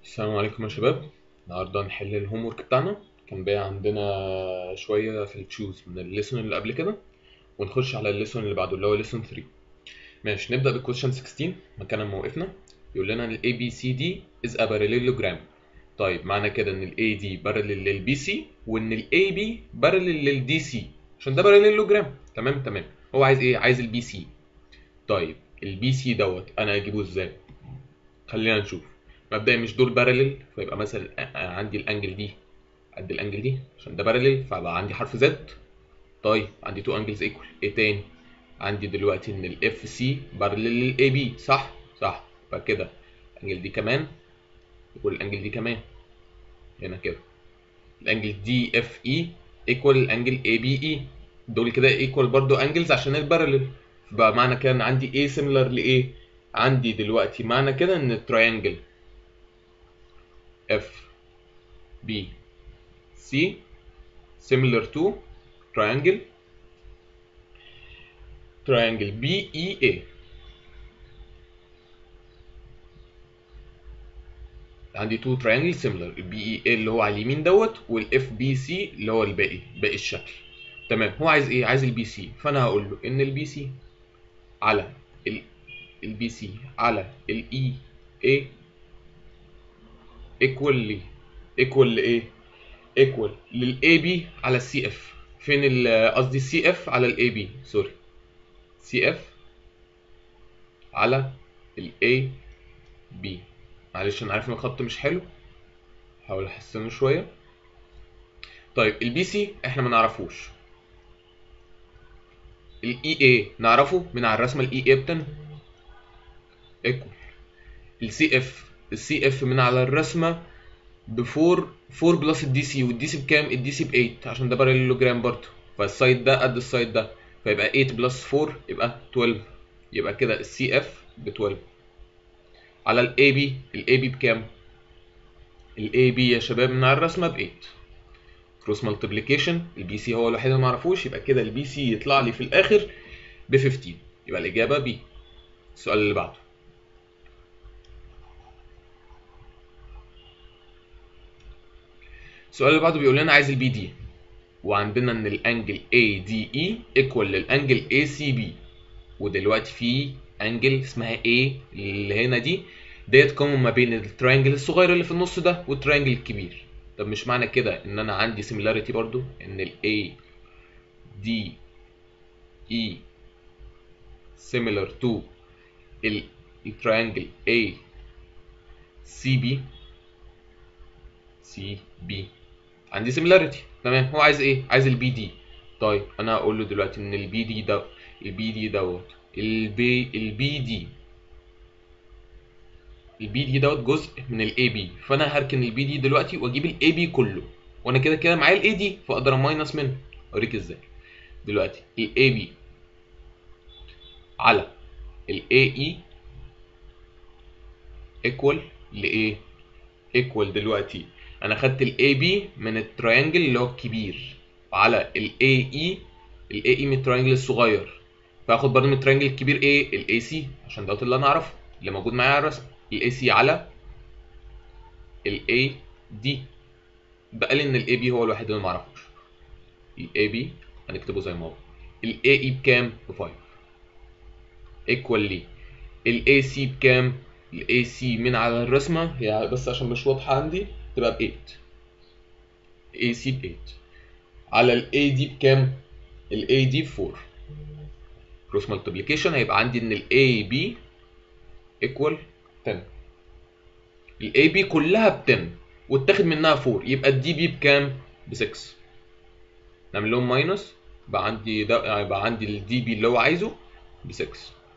السلام عليكم يا شباب النهارده هنحل الهوم ورك بتاعنا كان باقي عندنا شويه في التشوز من الليسون اللي قبل كده ونخش على الليسون اللي بعده اللي هو ليسون 3 ماشي نبدا بالكويشن 16 مكان ما وقفنا يقول لنا ان الاي بي سي دي از ا باراليلوجرام طيب معنى كده ان الاي دي باراليل للبي سي وان الاي بي باراليل للدي سي عشان ده باراليلوجرام تمام تمام هو عايز ايه عايز البي سي طيب البي سي دوت انا اجيبه ازاي خلينا نشوف مبدئيا مش دول باراليل فيبقى مثلا أنا عندي الانجل دي قد الانجل دي عشان ده باراليل فبقى عندي حرف زد طيب عندي تو انجلز ايكوال ايه تاني عندي دلوقتي ان الاف سي باراليل للاي بي صح صح فكده الانجل دي كمان ايكوال الانجل دي كمان هنا كده الانجل دي اف اي ايكوال الانجل اي بي اي دول كده ايكوال برضو انجلز عشان الباراليل فبقى معنى كده ان عندي ايه سيميلر لايه عندي دلوقتي معنى كده ان التريانجل F B C similar to triangle triangle BEA عندي two triangle similar ال BEA اللي هو على اليمين دوت وال FBC اللي هو الباقي باقي الشكل تمام هو عايز ايه عايز البي سي فانا هقول له ان البي سي على البي سي على الاي اي ايكوال لي ايكوال لايه ايكوال للاي بي على السي اف فين قصدي السي اف على الاي بي سوري سي اف على الاي بي معلش انا عارف ان الخط مش حلو هحاول احسنه شويه طيب البي سي احنا ما نعرفوش الاي اي نعرفه من على الرسمه الاي اي بتن ايكوال السي اف السي اف من على الرسمه ب 4 4 بلس الدي سي والدي سي بكام؟ الدي سي ب 8 عشان ده باراليلوجرام برضه فالسايد ده قد السايد ده فيبقى 8 بلس 4 يبقى 12 يبقى كده السي اف ب 12 على الاي بي الاي بي بكام؟ الاي بي يا شباب من على الرسمه ب 8 كروس مالتيبليكيشن البي سي هو الوحيد اللي ما اعرفوش يبقى كده البي سي يطلع لي في الاخر ب 15 يبقى الاجابه بي السؤال اللي بعده السؤال اللي بعده بيقول لنا عايز البي دي وعندنا ان الانجل اي دي اي ايكوال للانجل اي سي بي ودلوقتي في انجل اسمها اي اللي هنا دي ديت كومن ما بين التراينجل الصغير اللي في النص ده والتراينجل الكبير طب مش معنى كده ان انا عندي سيميلاريتي برضو ان الاي دي اي similar to التراينجل اي سي بي سي بي عندي سيميلاريتي تمام هو عايز ايه عايز البي دي طيب انا هقول له دلوقتي ان البي دي ده البي دي دوت البي البي دي البي دي دوت جزء من الاي بي فانا هركن البي دي دلوقتي واجيب الاي بي كله وانا كده كده معايا الاي دي فاقدر اماينس منه اوريك ازاي دلوقتي الاي بي على الاي اي ايكوال لايه ايكوال دلوقتي انا خدت الاي بي من التراينجل اللي هو الكبير على الاي اي الاي اي من التراينجل الصغير فاخد برضه من التراينجل الكبير ايه الاي سي عشان دوت اللي انا اعرفه اللي موجود معايا على الرسم الاي سي على الاي دي بقى لي ان الاي بي هو الوحيد اللي ما اعرفوش الاي بي هنكتبه زي ما هو الاي اي بكام ب 5 ايكوال لي الاي سي بكام الاي سي من على الرسمه هي بس عشان مش واضحه عندي تبقى ب 8 اي سي ب 8 على الاي دي بكام الاي دي ب 4 كروس مالتيبليكيشن هيبقى عندي ان الاي بي ايكوال 10 الاي بي كلها ب 10 واتاخد منها 4 يبقى الدي بي بكام ب 6 نعمل لهم ماينس يبقى عندي ده يبقى عندي الدي بي اللي هو عايزه ب 6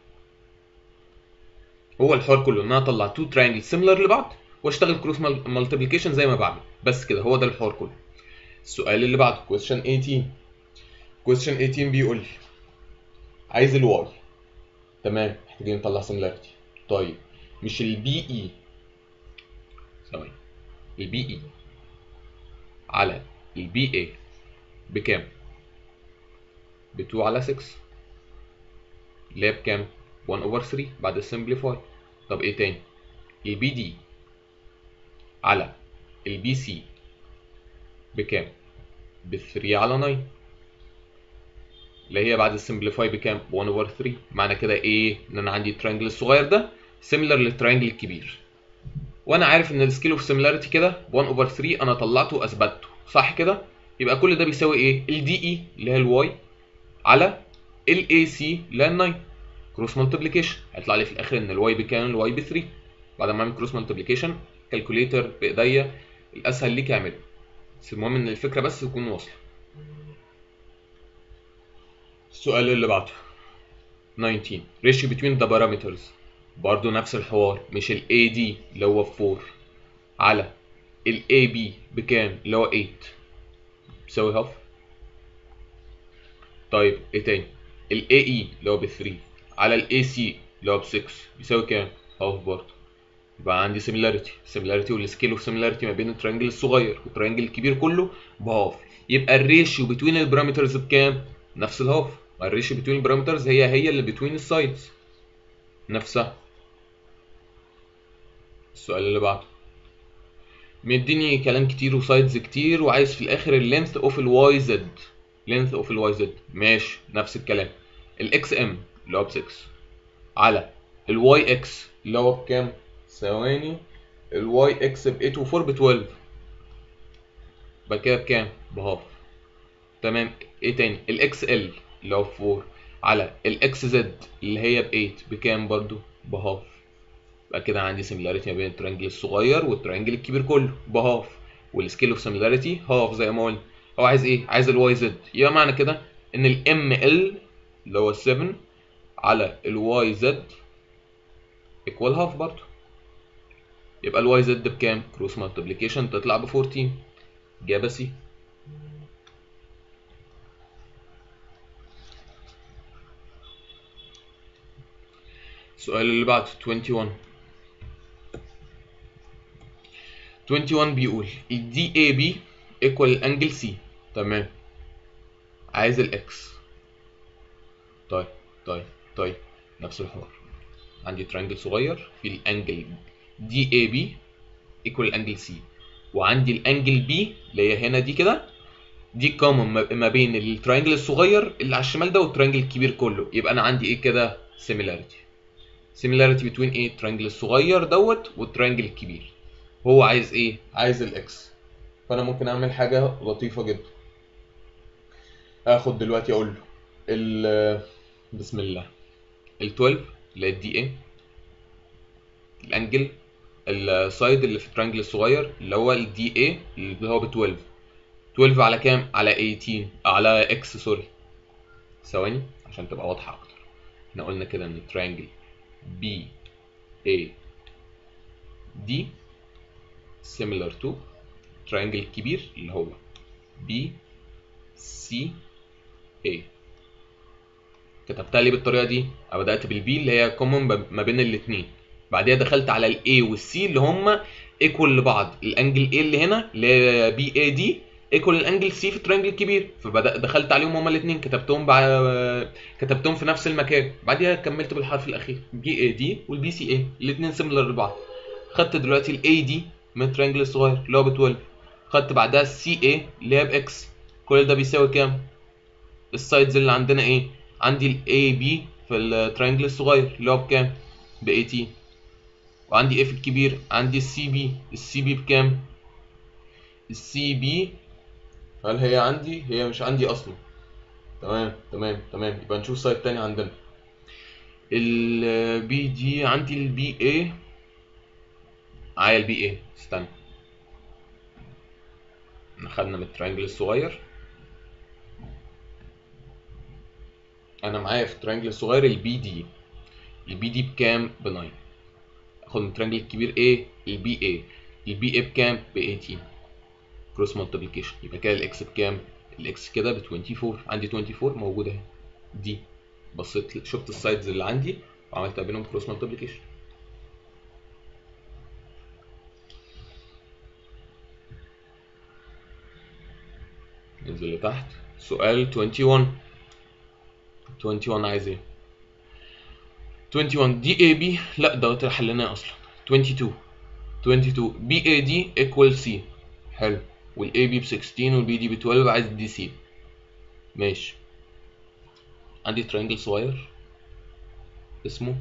هو الحوار كله ان انا اطلع تو تراينجل سيميلر لبعض واشتغل كروس مالتيبليكيشن زي ما بعمل بس كده هو ده الحوار كله السؤال اللي بعده كويستشن 18 كويستشن 18 بيقول لي عايز الواي تمام محتاجين نطلع سيميلاريتي طيب مش البي اي ثواني البي اي على البي اي بكام ب 2 على 6 اللي هي بكام 1 over 3 بعد السمبليفاي طب ايه تاني البي دي على البي سي بكام ب 3 على 9 اللي هي بعد السمبليفاي بكام 1 اوفر 3 معنى كده ايه ان انا عندي الترينجل الصغير ده سيميلر للترينجل الكبير وانا عارف ان السكيل اوف سيميلاريتي كده 1 اوفر 3 انا طلعته واثبته صح كده يبقى كل ده بيساوي ايه الدي اي اللي هي الواي على الاي سي اللي هي ال 9 كروس مالتيبليكيشن هيطلع لي في الاخر ان الواي بكام الواي ب 3 بعد ما اعمل كروس مالتيبليكيشن كالكوليتر بايديا الاسهل ليك اعمله بس المهم ان الفكره بس تكون واصله السؤال اللي بعده 19 ratio between the parameters برضه نفس الحوار مش ال AD اللي هو 4 على ال AB بكام اللي هو 8 بيساوي هاف طيب ايه تاني ال AE اللي هو ب 3 على ال AC اللي هو ب 6 بيساوي كام هاف برضه يبقى عندي سيميلاريتي سيميلاريتي والسكيل اوف سيميلاريتي ما بين الترينجل الصغير والترينجل الكبير كله بهاف يبقى الريشيو بتوين البارامترز بكام نفس الهاف ما الريشيو بتوين البارامترز هي هي اللي بتوين السايدز نفسها السؤال اللي بعده مديني كلام كتير وسايدز كتير وعايز في الاخر اللينث اوف الواي زد لينث اوف الواي زد ماشي نفس الكلام الاكس ام اللي هو ب 6 على الواي اكس اللي هو بكام ثواني الواي اكس ب 8 و4 ب 12 بعد كده بكام بهاف تمام ايه تاني الاكس ال اللي هو 4 على الاكس زد اللي هي ب 8 بكام برضو بهاف يبقى كده عندي سيميلاريتي ما بين الترينجل الصغير والترينجل الكبير كله بهاف والسكيل اوف سيميلاريتي هاف زي ما قلنا هو عايز ايه عايز الواي زد يبقى معنى كده ان الام ال اللي هو 7 على الواي زد ايكوال هاف برضو يبقى الواي زد بكام كروس مالتيبليكيشن تطلع ب 14 اجابه سي السؤال اللي بعده 21 21 بيقول ال DAB equal الانجل C تمام عايز الاكس طيب طيب طيب نفس الحوار عندي ترينجل صغير في الانجل DAB equal الانجل C وعندي الانجل B اللي هي هنا دي كده دي كومن ما بين الترينجل الصغير اللي على الشمال ده والترينجل الكبير كله يبقى انا عندي ايه كده similarity similarity between ايه الترينجل الصغير دوت والترينجل الكبير هو عايز ايه عايز الاكس فانا ممكن اعمل حاجه لطيفه جدا اخد دلوقتي اقول له ال بسم الله ال 12 اللي هي الدي ايه الانجل السايد اللي في الترينجل الصغير اللي هو الدي ايه اللي هو ب 12 12 على كام على 18 على اكس سوري ثواني عشان تبقى واضحه اكتر احنا قلنا كده ان الترينجل بي اي دي similar to triangle الكبير اللي هو B C A كتبتها لي بالطريقه دي او بدات بالبي اللي هي كومن ما بين الاثنين بعدها دخلت على الاي والسي اللي هم ايكوال لبعض الانجل A اللي هنا اللي هي بي اي دي ايكوال الانجل سي في الترينجل الكبير فبدات دخلت عليهم هما الاثنين كتبتهم بع... كتبتهم في نفس المكان بعدها كملت بالحرف الاخير بي اي دي والبي سي اي الاثنين سيميلر لبعض خدت دلوقتي الاي دي من الترينجل الصغير اللي هو ب 12 خدت بعدها السي اي اللي هي باكس كل ده بيساوي كام السايدز اللي عندنا ايه عندي الاي بي في الترينجل الصغير اللي هو بكام ب 18 وعندي ايه في الكبير عندي السي بي السي بي بكام السي بي هل هي عندي هي مش عندي اصلا تمام تمام تمام يبقى نشوف سايد تاني عندنا البي دي عندي البي اي معايا البي اي استنى احنا خدنا من الترينجل الصغير انا معايا في الترينجل الصغير البي دي البي دي بكام ب 9 اخد من الترينجل الكبير ايه البي اي البي اي بكام ب 18 كروس مالتيبليكيشن يبقى كده الاكس بكام الاكس كده ب 24 عندي 24 موجوده اهي دي بصيت شفت السايدز اللي عندي وعملت بينهم كروس مالتيبليكيشن ننزل لتحت سؤال 21 21 عايز ايه 21 دي اي بي لا ده حليناه اصلا 22 22 بي اي دي ايكوال سي حلو والاي بي ب 16 والبي دي ب 12 عايز الدي سي ماشي عندي ترينجل صغير اسمه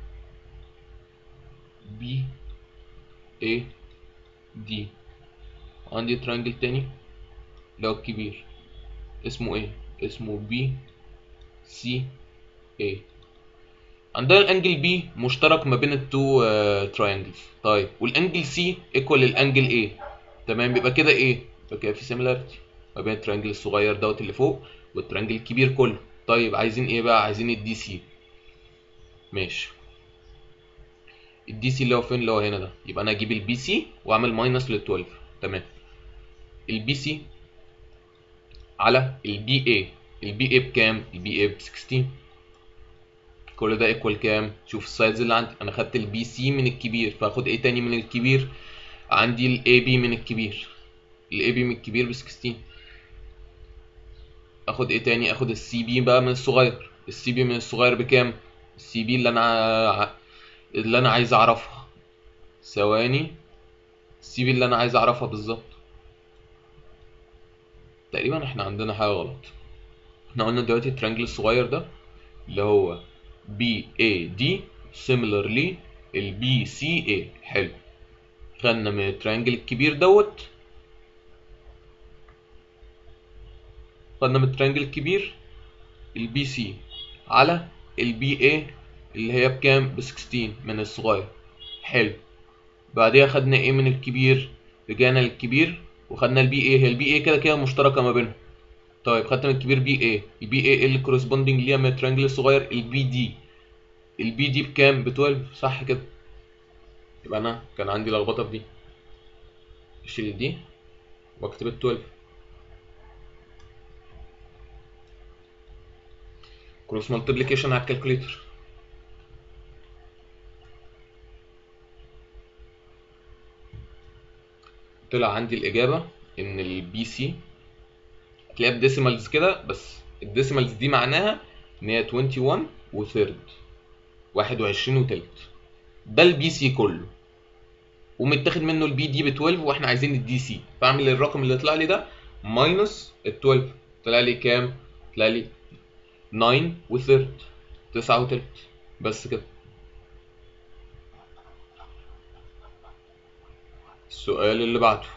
بي اي دي عندي ترينجل تاني اللي هو الكبير اسمه ايه اسمه بي سي اي عندنا الانجل بي مشترك ما بين التو تراينجلز طيب والانجل سي ايكوال الانجل ايه تمام يبقى كده ايه يبقى كده في سيميلاريتي ما بين الترينجل الصغير دوت اللي فوق والترينجل الكبير كله طيب عايزين ايه بقى عايزين الدي سي ماشي الدي سي اللي هو فين اللي هو هنا ده يبقى انا اجيب البي سي واعمل ماينس لل 12 تمام البي سي على البي اي البي اي بكام البي اي ب 16 كل ده ايكوال كام شوف السايدز اللي عندي انا خدت البي سي من الكبير فاخد ايه تاني من الكبير عندي الاي بي من الكبير الاي بي من الكبير ب 16 اخد ايه تاني اخد السي بي بقى من الصغير السي بي من الصغير بكام السي بي اللي انا ع- اللي انا عايز اعرفها ثواني السي بي اللي انا عايز اعرفها بالظبط تقريبا احنا عندنا حاجه غلط احنا قلنا دلوقتي الترينجل الصغير ده اللي هو بي اي دي similarly البي سي اي حلو خدنا من الترينجل الكبير دوت خدنا من الترينجل الكبير البي سي على البي اي اللي هي بكام ب 16 من الصغير حلو بعديها خدنا ايه من الكبير رجعنا للكبير وخدنا البي اي هي البي اي كده كده مشتركه ما بينهم طيب خدت من الكبير بي اي البي اي اللي كورسبوندنج ليها من الترينجل الصغير البي دي البي دي بكام ب 12 صح كده يبقى انا كان عندي لخبطه في دي اشيل دي واكتب ال 12 كروس مالتيبليكيشن على الكالكوليتر طلع عندي الإجابة إن البي سي هتلاقيها بديسيمالز كده بس الديسيمالز دي معناها إن هي 21 وثيرد 21 وتلت ده البي سي كله ومتاخد منه البي دي ب 12 واحنا عايزين الدي سي فاعمل الرقم اللي طلع لي ده ماينس ال 12 طلع لي كام؟ طلع لي 9 وثيرد 9 وتلت بس كده السؤال اللي بعده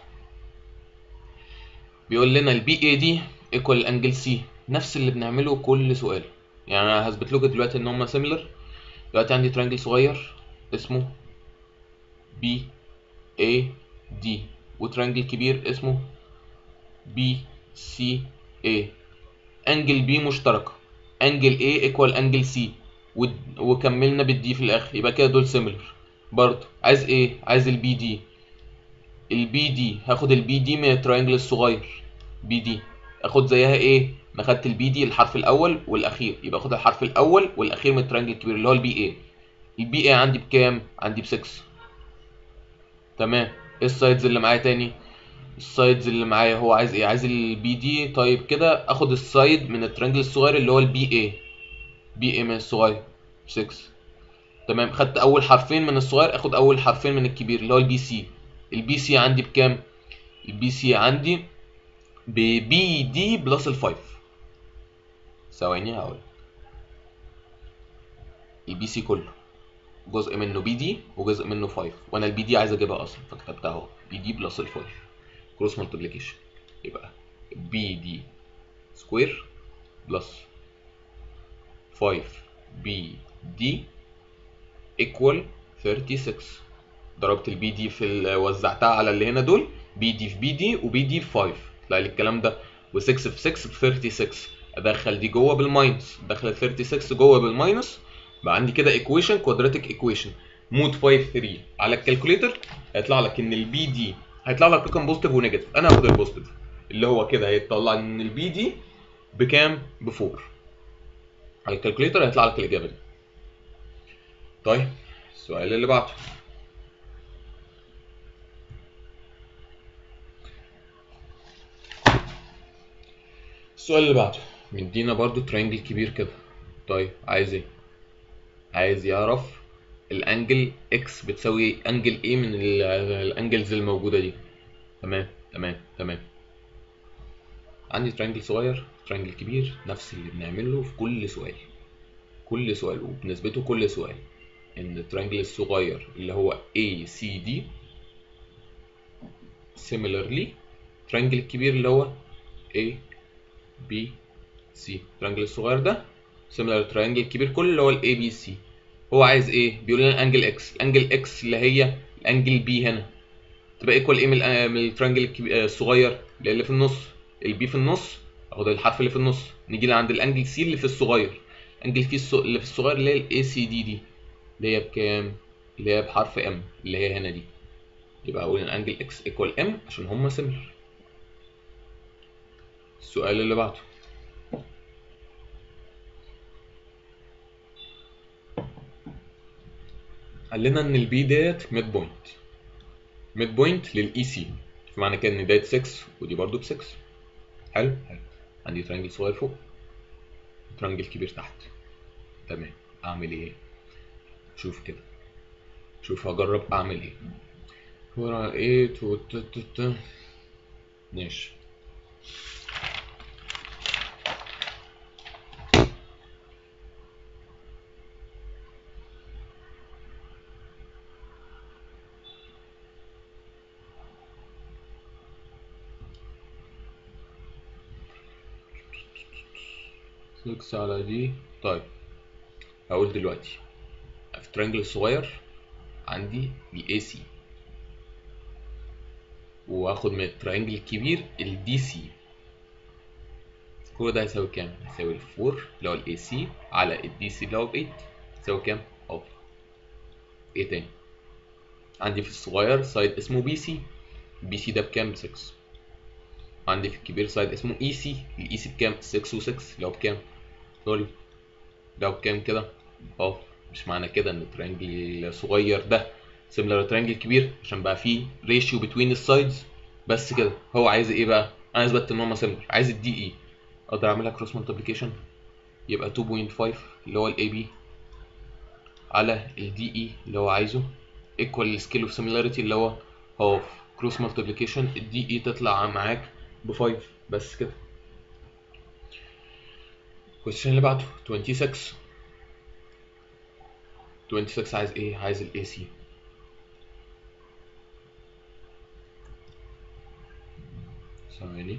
بيقول لنا البي اي دي ايكوال الانجل سي نفس اللي بنعمله كل سؤال يعني انا هثبت لكم دلوقتي ان هما سيميلر دلوقتي عندي ترينجل صغير اسمه بي اي دي وترينجل كبير اسمه بي سي اي انجل بي مشتركه انجل A ايكوال انجل سي وكملنا بالدي في الاخر يبقى كده دول سيميلر برضه عايز ايه عايز البي دي البي دي هاخد البي دي من التراينجل الصغير بي دي اخد زيها ايه ما خدت البي دي الحرف الاول والاخير يبقى اخد الحرف الاول والاخير من التراينجل الكبير اللي هو البي اي البي اي عندي بكام عندي ب 6 تمام ايه السايدز اللي معايا تاني السايدز اللي معايا هو عايز ايه عايز البي دي طيب كده اخد السايد من الترينجل الصغير اللي هو البي اي بي اي من الصغير 6 تمام خدت اول حرفين من الصغير اخد اول حرفين من الكبير اللي هو البي سي البي سي عندي بكام البي سي عندي ببي دي بلس الفايف ثواني هقول البي سي كله جزء منه بي دي وجزء منه 5 وانا البي دي عايز اجيبها اصلا فكتبتها اهو بي دي بلس ال 5 كروس مالتيبليكيشن يبقى بي دي سكوير بلس 5 بي دي ايكوال 36 ضربت البي دي في ال- وزعتها على اللي هنا دول بي دي في بي دي وبي دي في 5 طلع لي الكلام ده و6 في 6 ب 36 ادخل دي جوه بالماينس ادخل 36 جوه بالماينس بقى عندي كده ايكويشن كوادراتيك ايكويشن مود 5 3 على الكالكوليتر هيطلع لك ان البي دي هيطلع لك رقم بوزيتيف ونيجاتيف انا هاخد البوزيتيف اللي هو كده هيطلع ان البي دي بكام ب 4 على الكالكوليتر هيطلع لك الاجابه دي طيب السؤال اللي بعده السؤال اللي بعده مدينا برضو ترينجل كبير كده طيب عايز ايه عايز يعرف الانجل اكس بتساوي انجل ايه من ال- الانجلز الموجوده دي تمام تمام تمام عندي ترينجل صغير ترينجل كبير نفس اللي بنعمله في كل سؤال كل سؤال وبنسبته كل سؤال ان الترينجل الصغير اللي هو ACD similarly الترينجل الكبير اللي هو A B C الترينجل الصغير ده similar الترينجل الكبير كله اللي هو ال ABC هو عايز ايه بيقول لنا الانجل اكس الانجل اكس اللي هي الانجل بي هنا تبقى ايكوال ايه من ال- من الترينجل الكبي- آه، الصغير اللي اللي في النص البي في النص اخد الحرف اللي في النص نيجي لعند الانجل سي اللي في الصغير الانجل في الص- اللي في الصغير اللي هي الاي سي دي دي اللي هي بكام اللي هي بحرف ام اللي هي هنا دي يبقى اقول الانجل اكس ايكوال ام عشان هما سيميلر السؤال اللي بعده قال لنا ان البي ديت ميد بوينت ميد بوينت للاي سي فمعنى كده ان ديت 6 ودي برضو ب 6 حلو حلو عندي ترانجل صغير فوق ترانجل كبير تحت تمام اعمل ايه شوف كده شوف هجرب اعمل ايه ورا ايه تو تو تو تو ماشي سكس على دي طيب هقول دلوقتي في الترينجل الصغير عندي الاي سي واخد من الترينجل الكبير الدي سي كل ده هيساوي كام؟ هيساوي الفور اللي هو الاي سي على الدي سي اللي هو ب 8 يساوي كام؟ اهو ايه تاني؟ عندي في الصغير سايد اسمه بي سي بي سي ده بكام؟ ب 6 عندي في الكبير سايد اسمه اي سي الاي سي بكام؟ 6 و6 اللي هو بكام؟ سوري ده بكام كده؟ اهو مش معنى كده ان الترينجل الصغير ده سيميلر ترينجل كبير عشان بقى فيه ريشيو بتوين السايدز بس كده هو عايز ايه بقى؟ انا اثبت ان هما سيميلر عايز الدي اي اقدر اعملها كروس مالتيبليكيشن يبقى 2.5 اللي هو الاي بي على الدي اي اللي هو عايزه ايكوال السكيل اوف سيميلاريتي اللي هو هاف كروس مالتيبليكيشن الدي اي تطلع معاك ب 5 بس كده الكويشن اللي بعده 26 26 عايز ايه عايز الاي سي ثواني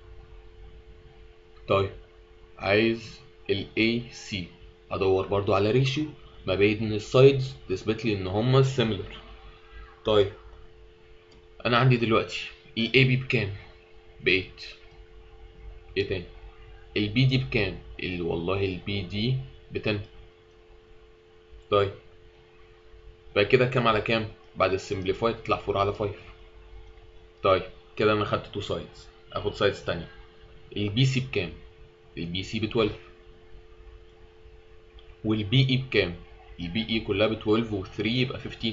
طيب عايز ال AC ادور برضو على ريشيو ما بين السايدز تثبت لي ان هما سيميلر طيب انا عندي دلوقتي ال AB بكام ب 8 ايه تاني ال BD بكام ال والله ال BD ب 10 طيب بقى كده كام على كام بعد السمبليفاي تطلع 4 على 5 طيب كده انا خدت 2 سايدز اخد سايدز تانية البي سي بكام البي سي ب 12 والبي اي بكام البي اي كلها ب 12 و3 يبقى 15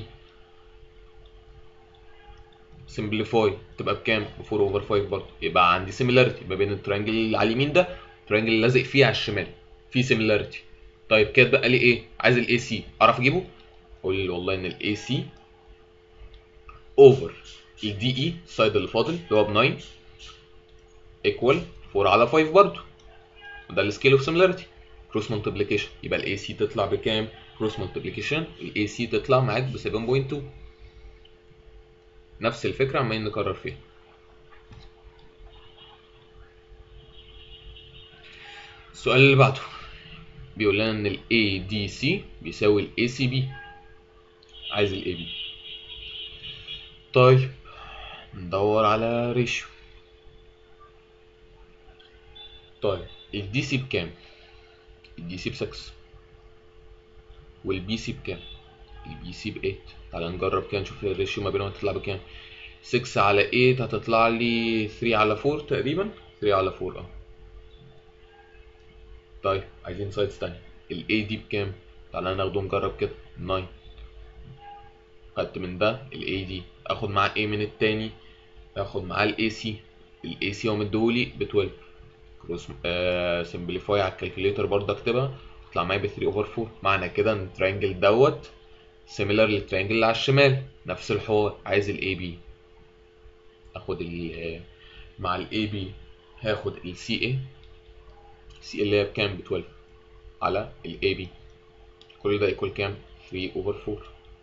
سمبليفاي تبقى بكام ب 4 اوفر 5 برضه يبقى عندي سيميلاريتي ما بين الترينجل اللي على اليمين ده الترينجل اللي لازق فيه على الشمال في سيميلاريتي طيب كده بقى لي ايه عايز الاي سي اعرف اجيبه اقول والله ان الاي سي اوفر الدي اي السايد اللي فاضل اللي هو ب 9 ايكوال 4 على 5 برضه ده السكيل اوف سيميلاريتي كروس مالتيبليكيشن يبقى الاي سي تطلع بكام كروس مالتيبليكيشن الاي سي تطلع معاك ب 7.2 نفس الفكره عمالين نكرر فيها السؤال اللي بعده بيقول لنا ان ال ADC بيساوي ال ACB عايز ال AB طيب ندور على ريشيو طيب ال DC بكام ال DC ب 6 وال BC بكام ال BC ب 8 تعالى نجرب كده نشوف الريشيو ما بينهم هتطلع بكام 6 على 8 هتطلع لي 3 على 4 تقريبا 3 على 4 اه طيب عايزين سايدز تانية ال A دي بكام؟ تعالى ناخده نجرب كده 9 خدت من ده ال A دي اخد معاه A من التاني اخد معاه ال AC ال AC هو مديهولي ب 12 كروس آه سمبليفاي على الكالكوليتر برضه اكتبها تطلع معايا ب 3 اوفر 4 معنى كده ان الترينجل دوت سيميلر للترينجل اللي على الشمال نفس الحوار عايز الاي بي اخد ال مع الاي بي هاخد السي اي سي اللي هي بكام ب 12 على الاي بي كل ده ايكوال كام 3 اوفر 4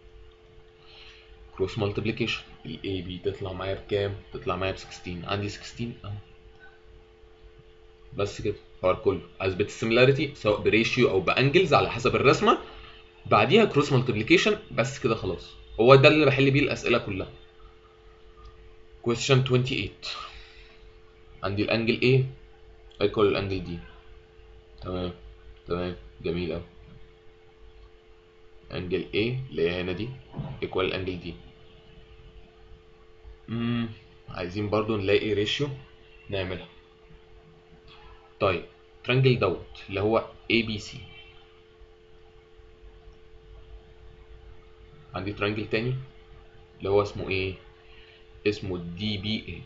كروس مالتيبليكيشن الاي بي تطلع معايا بكام تطلع معايا ب 16 عندي 16 اهو بس كده الحوار كله اثبت السيميلاريتي سواء بريشيو او بانجلز على حسب الرسمه بعديها كروس مالتيبليكيشن بس كده خلاص هو ده اللي بحل بيه الاسئله كلها question 28 عندي الانجل A ايكوال الانجل D تمام تمام جميل قوي انجل A اللي هي هنا دي ايكوال الانجل D امم عايزين برضو نلاقي ريشيو نعملها طيب ترانجل دوت اللي هو ABC عندي ترانجل تاني اللي هو اسمه ايه اسمه دي بي اي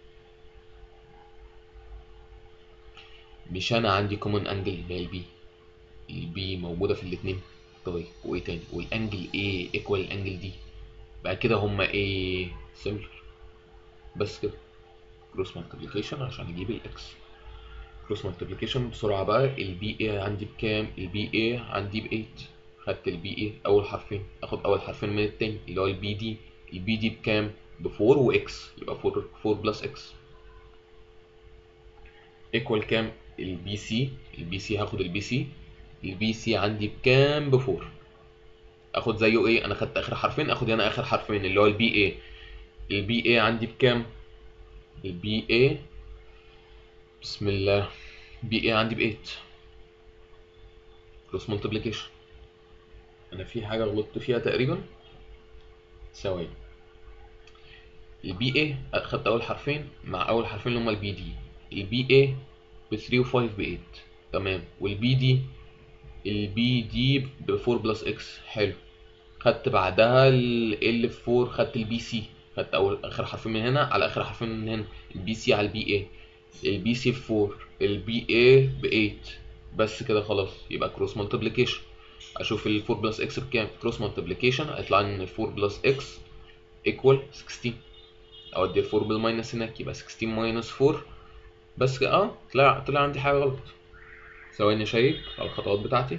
مش انا عندي كومن انجل اللي هي البي البي موجوده في الاثنين طيب وايه تاني والانجل ايه ايكوال الانجل دي بقى كده هما ايه سيميلر بس كده كروس مالتيبليكيشن عشان اجيب الاكس كروس مالتيبليكيشن بسرعه بقى البي اي عندي بكام البي اي عندي ب 8 خدت البي اي اول حرفين اخد اول حرفين من التاني اللي هو البي دي البي دي بكام ب 4 واكس يبقى 4 4 بلس اكس ايكوال كام البي سي البي سي هاخد البي سي البي سي عندي بكام ب 4 اخد زيه ايه انا خدت اخر حرفين اخد هنا اخر حرفين اللي هو البي اي البي اي عندي بكام البي اي بسم الله بي اي عندي ب 8 كروس مالتيبليكيشن انا في حاجه غلطت فيها تقريبا ثواني البي اي اخدت اول حرفين مع اول حرفين اللي هما البي دي البي اي ب 3 و 5 ب 8 تمام والبي دي البي دي ب 4 بلس اكس حلو خدت بعدها ال في 4 خدت البي سي خدت اول اخر حرفين من هنا على اخر حرفين من هنا البي سي على البي اي البي سي ب 4 البي اي ب 8 بس كده خلاص يبقى كروس مالتيبليكيشن اشوف ال 4 بلس اكس بكام كروس مالتيبليكيشن هيطلع لي ان 4 بلس اكس ايكوال 16 اودي ال 4 بالماينس هناك يبقى 16 ماينس 4 بس كده اه طلع طلع عندي حاجه غلط ثواني اشيك على الخطوات بتاعتي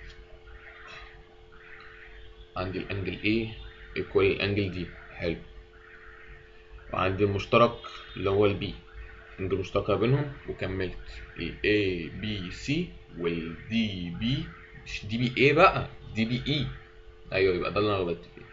عندي الانجل A ايكوال الانجل D حلو وعندي المشترك اللي هو البي انجل مشتركة بينهم وكملت ال A B C وال D B مش دي بي A بقى دي بي E ايوه يبقى ده اللي انا غلطت فيه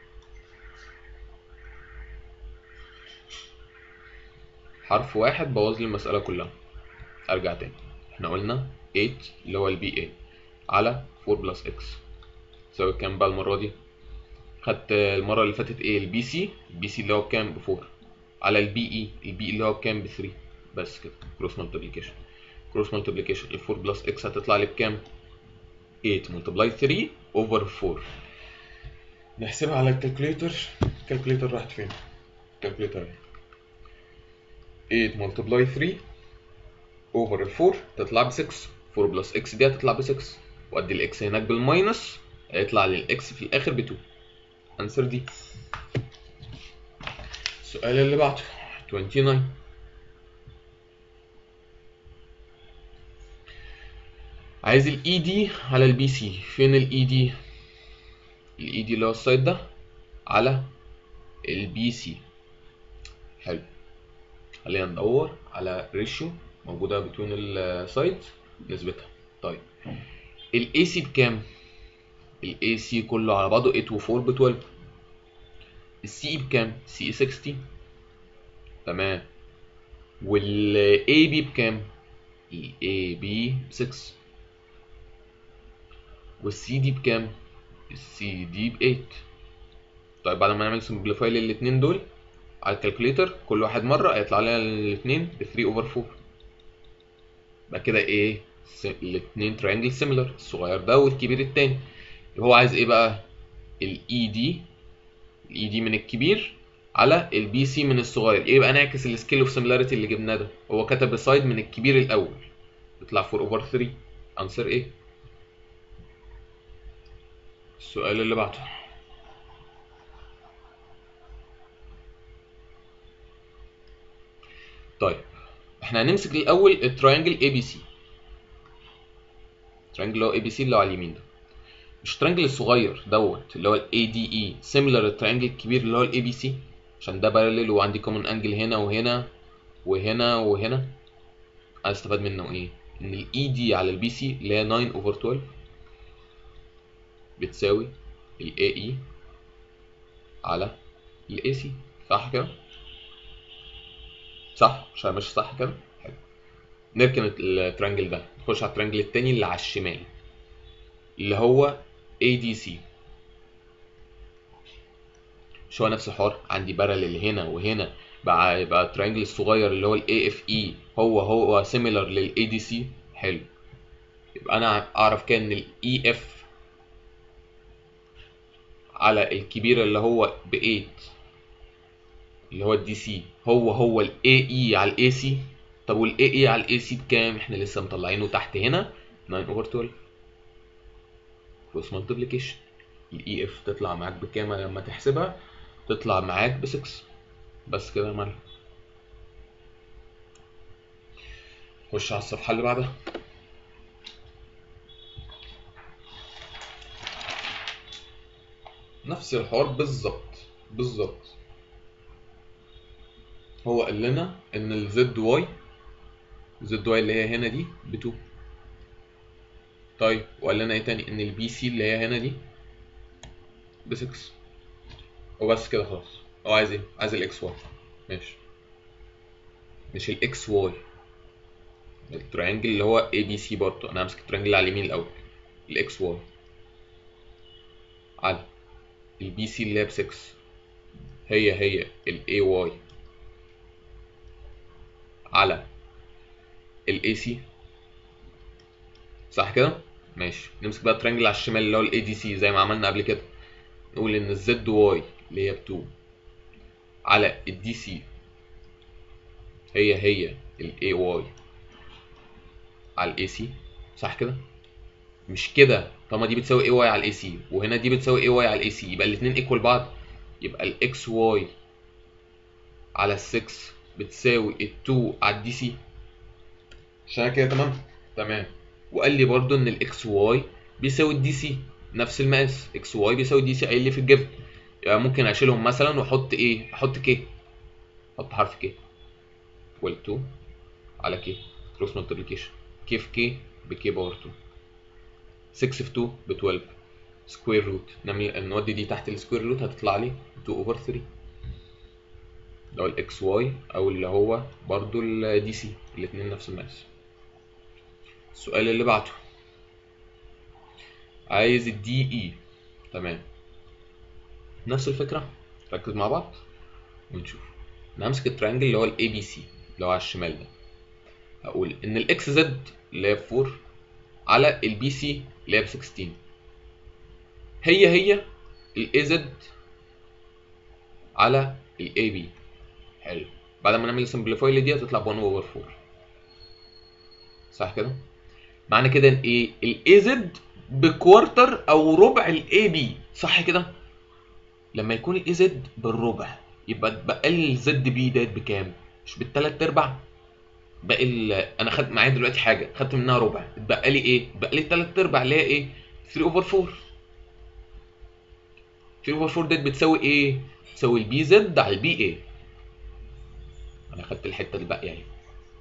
حرف واحد بوظ لي المسألة كلها ارجع تاني احنا قلنا 8 اللي هو البي A على 4 بلس اكس تساوي كام بقى المرة دي؟ خدت المرة اللي فاتت ايه البي سي البي سي اللي هو بكام ب 4 على البي اي البي اللي هو بكام ب 3 بس كده كروس مالتيبليكيشن كروس مالتيبليكيشن ال 4 بلس اكس هتطلع لي بكام؟ 8 ملتبلاي 3 اوفر 4 نحسبها على الكالكوليتر الكالكوليتر راحت فين؟ الكالكوليتر 8 ملتبلاي 3 اوفر ال 4 تطلع ب 6 4 بلس اكس دي هتطلع ب 6 وادي الاكس هناك بالماينس هيطلع لي الاكس في الاخر ب 2 انسر دي السؤال اللي بعده 29 عايز الاي دي على البي سي فين الاي دي الاي دي اللي هو السايد ده على البي سي حلو خلينا ندور على ريشيو موجوده بين السايد نثبتها طيب الاي سي بكام الاي سي كله على بعضه 8 و4 ب 12 السي اي بكام سي اي 60 تمام والاي بي بكام الاي بي ب 6 والسي دي بكام السي دي ب 8 طيب بعد ما نعمل سمبليفاي للاثنين دول على الكالكوليتر كل واحد مره هيطلع لنا الاثنين ب 3 اوفر 4 يبقى كده ايه الاثنين ترينجل سيميلر الصغير ده والكبير التاني هو عايز ايه بقى الاي دي الاي دي من الكبير على البي سي من الصغير ايه بقى نعكس السكيل اوف سيميلاريتي اللي جبناه ده هو كتب السايد من الكبير الاول يطلع 4 اوفر 3 انسر ايه السؤال اللي بعده طيب احنا هنمسك الاول التراينجل اي بي سي التراينجل اللي هو اي بي سي اللي هو على اليمين ده مش التراينجل الصغير دوت اللي هو الاي دي اي سيميلر للتراينجل الكبير اللي هو الاي بي سي عشان ده بارلل وعندي كومن انجل هنا وهنا وهنا وهنا عايز استفاد منه ايه ان الاي دي على البي سي اللي هي 9 اوفر 12 بتساوي الاي اي على الاي سي صح كده صح مش مش صح كده حلو نركن الترانجل ده نخش على الترانجل التاني اللي على الشمال اللي هو ADC مش هو نفس الحوار عندي بارلل هنا وهنا بقى يبقى الترينجل الصغير اللي هو الاي اف اي هو هو سيميلر للاي دي سي حلو يبقى انا اعرف كده ان الاي اف على الكبير اللي هو ب 8 اللي هو الدي سي هو هو الاي اي على الاي سي طب والاي اي على الاي سي بكام احنا لسه مطلعينه تحت هنا 9 اوفر 12 كروس مالتيبليكيشن الاي اف تطلع معاك بكام لما تحسبها تطلع معاك ب 6 بس كده يا معلم خش على الصفحه اللي بعدها نفس الحوار بالظبط بالظبط هو قال لنا ان الزد واي الزد واي اللي هي هنا دي ب 2 طيب وقال لنا ايه تاني ان البي سي اللي هي هنا دي ب 6 وبس كده خلاص هو عايز ايه عايز الاكس واي ماشي مش الاكس واي التريانجل اللي هو اي بي سي برضه انا همسك التريانجل اللي على اليمين الاول الاكس واي على البي سي اللي هي ب 6 هي هي الاي واي على الاي سي صح كده ماشي نمسك بقى التريانجل على الشمال اللي هو الاي دي سي زي ما عملنا قبل كده نقول ان الزد واي اللي هي ب 2 على الدي سي هي هي الاي واي على الاي سي صح كده مش كده طالما دي بتساوي اي واي على الاي سي وهنا دي بتساوي اي واي على الاي سي يبقى الاثنين ايكوال بعض يبقى الاكس واي على ال 6 بتساوي ال 2 على الدي سي عشان كده تمام تمام وقال لي برضو ان الاكس واي بيساوي الدي سي نفس المقاس اكس واي بيساوي دي سي قايل لي في الجبن يبقى ممكن اشيلهم مثلا واحط ايه احط كي احط حرف كي equal 2 على كي كروس مالتيبليكيشن كي في كي بكي باور 2 6 في 2 ب 12 سكوير روت نودي دي تحت السكوير روت هتطلع لي 2 اوفر 3 اللي هو الاكس واي او اللي هو برضو الدي سي الاثنين نفس المقاس السؤال اللي بعده عايز الدي اي تمام نفس الفكره ركز مع بعض ونشوف انا همسك التريانجل اللي هو الاي بي سي اللي هو على الشمال ده هقول ان الاكس زد اللي هي ب 4 على البي سي اللي هي ب 16 هي هي الاي زد على الاي بي حلو بعد ما نعمل سمبليفاي لدي هتطلع ب 1 اوفر 4 صح كده معنى كده ان ايه الاي زد بكوارتر او ربع الاي بي صح كده لما يكون الاي زد بالربع يبقى اتبقى لي الزد بي ديت بكام مش بالتلات ارباع باقي ال- انا خدت معايا دلوقتي حاجه خدت منها ربع اتبقى لي ايه اتبقى لي التلات ارباع اللي هي ايه 3 اوفر 4 3 اوفر 4 ديت بتساوي ايه بتساوي البي زد على البي ايه انا خدت الحته الباقيه اهي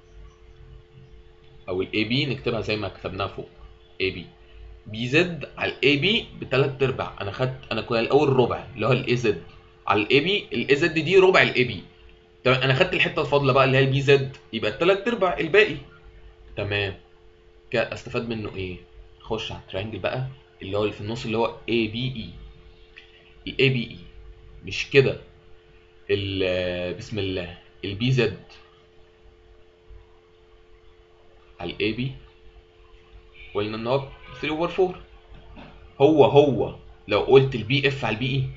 او الاي بي نكتبها زي ما كتبناها فوق اي بي بي زد على الاي بي بتلات ارباع انا خدت انا كنت الاول ربع اللي هو الاي زد على الاي بي الاي زد دي ربع الاي بي تمام انا خدت الحته الفاضله بقى اللي هي البي زد يبقى التلات ارباع الباقي تمام كده استفاد منه ايه اخش على التريانجل بقى اللي هو اللي في النص اللي هو اي بي اي الاي بي اي مش كده ال- بسم الله البي زد على الاي بي قلنا ان هو 3 اوفر 4 هو هو لو قلت البي اف على البي اي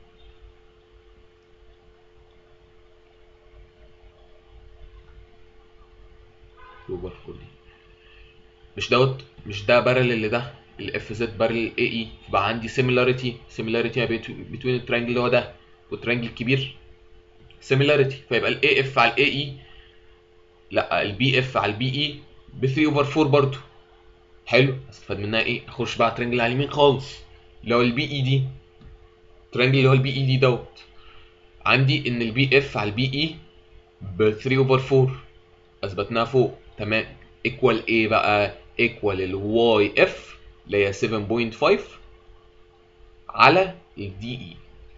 اوفر 4 دي مش دوت مش ده بارل لده الاف زد بارل اي اي يبقى عندي سيميلاريتي سيميلاريتي بين الترينجل اللي هو ده والترينجل الكبير سيميلاريتي فيبقى الاي اف على الاي اي لا البي اف على البي اي ب 3 اوفر 4 برضه حلو استفاد منها ايه اخش بقى ترينجل على اليمين خالص اللي هو البي اي دي ترينجل اللي هو البي اي دي دوت عندي ان البي اف على البي اي ب 3 اوفر 4 اثبتناها فوق تمام ايكوال ايه بقى ايكوال الواي اف اللي هي 7.5 على الدي اي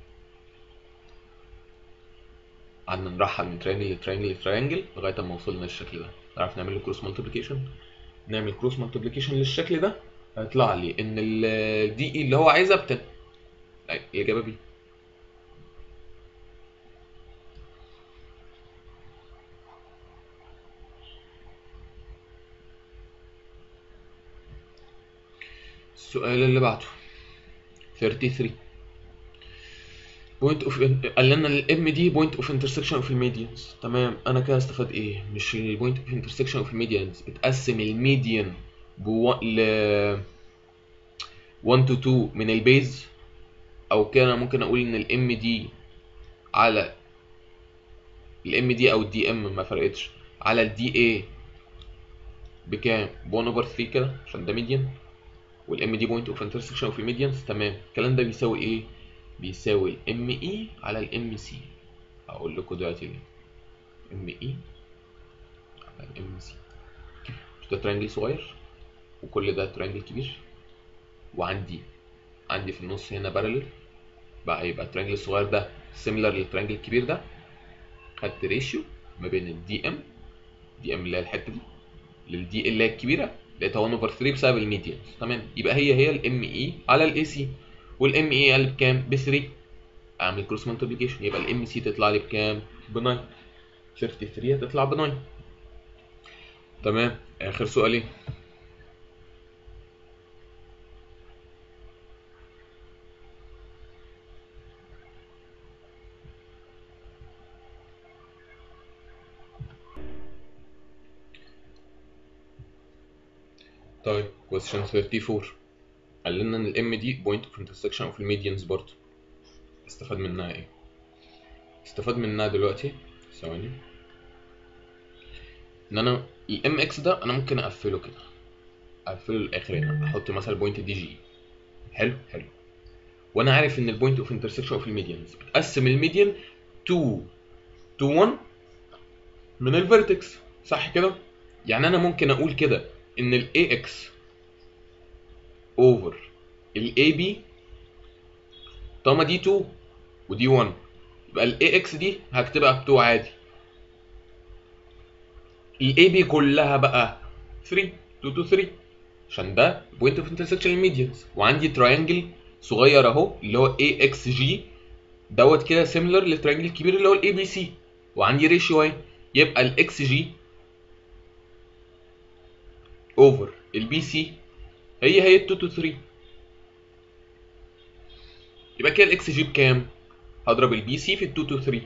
قعدنا نرحل من ترينجل لترينجل لترينجل لغايه اما وصلنا للشكل ده نعرف نعمل له كروس مالتيبليكيشن نعمل كروس مالتيبليكيشن للشكل ده هيطلع لي ان الدي اي اللي هو عايزها بتن أي، الاجابه بي السؤال اللي بعده 33 بوينت اوف قال لنا الام دي بوينت اوف انترسكشن اوف الميديانز تمام انا كده استفاد ايه مش البوينت اوف انترسكشن اوف الميديانز بتقسم الميديان بو ل 1 تو 2 من البيز او كده انا ممكن اقول ان الام دي على الام دي او الدي ام ما فرقتش على الدي اي بكام 1 اوفر 3 كده عشان ده ميديان والام دي بوينت اوف انترسكشن اوف الميديانز تمام الكلام ده بيساوي ايه بيساوي الام اي على الام سي هقول لكم دلوقتي ليه ام اي على الام سي مش ده ترينجل صغير وكل ده ترينجل كبير وعندي عندي في النص هنا بارلل بقى يبقى الترينجل الصغير ده سيميلر للترينجل الكبير ده خدت ريشيو ما بين الدي ام دي ام اللي هي الحته دي للدي اللي هي الكبيره لقيتها 1 اوفر 3 بسبب الميديان تمام يبقى هي هي الام اي على الاي سي والام اي قال بكام ب 3 اعمل كروس مالتيبليكيشن يبقى الام سي تطلع لي بكام ب 9 33 هتطلع ب 9 تمام اخر سؤالين طيب question 34 قال لنا ان الام دي بوينت اوف انترسكشن اوف الميديانز برضه استفاد منها ايه استفاد منها دلوقتي ثواني ان انا الام اكس ده انا ممكن اقفله كده اقفله للاخر هنا احط مثلا البوينت دي جي حلو حلو وانا عارف ان البوينت اوف انترسكشن اوف الميديانز بتقسم الميديان 2 تو 1 من الفيرتكس صح كده يعني انا ممكن اقول كده ان الاي اكس اوفر الاي بي طالما دي 2 ودي 1 يبقى الاي اكس دي هكتبها ب 2 عادي الاي بي كلها بقى 3 2 تو 3 عشان ده بوينت اوف انترسكشن الميديانز وعندي تراينجل صغير اهو اللي هو اي اكس جي دوت كده سيميلر للتراينجل الكبير اللي هو الاي بي سي وعندي ريشيو اهي يبقى الاكس جي اوفر البي سي هي هي 2 تو 3 يبقى كده الاكس جي بكام؟ هضرب البي سي في 2 تو 3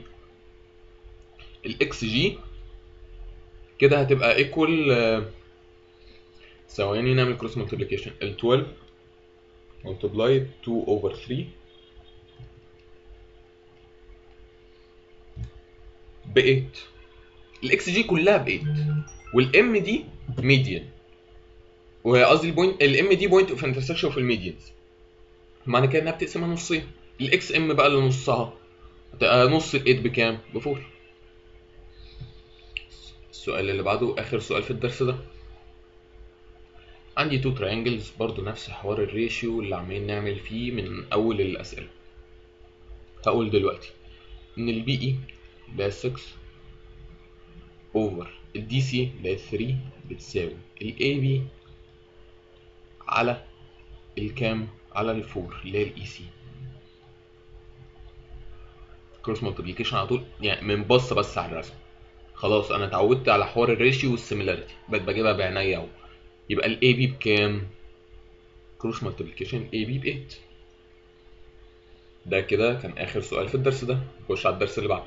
الاكس جي كده هتبقى ايكوال ثواني نعمل كروس مالتيبليكيشن ال 12 ملتبلاي 2 اوفر 3 ب 8 الاكس جي كلها ب 8 والام دي ميديان وقصدي البوينت الام دي بوينت اوف انترسكشن في الميديانز معنى كده انها بتقسمها نصين الاكس ام بقى اللي نصها هتبقى نص ال 8 بكام؟ ب 4 السؤال اللي بعده اخر سؤال في الدرس ده عندي تو تراينجلز برضو نفس حوار الريشيو اللي عمالين نعمل فيه من اول الاسئله هقول دلوقتي ان البي اي اللي هي 6 اوفر الدي سي اللي هي 3 بتساوي الاي بي على الكام على الفور اللي هي الاي سي كروس مالتيبليكيشن على طول يعني من بص بس على الرسم خلاص انا اتعودت على حوار الريشيو والسيميلاريتي بقيت بجيبها بعينيا اهو يبقى الاي بي بكام كروس مالتيبليكيشن اي بي ب 8 ده كده كان اخر سؤال في الدرس ده نخش على الدرس اللي بعده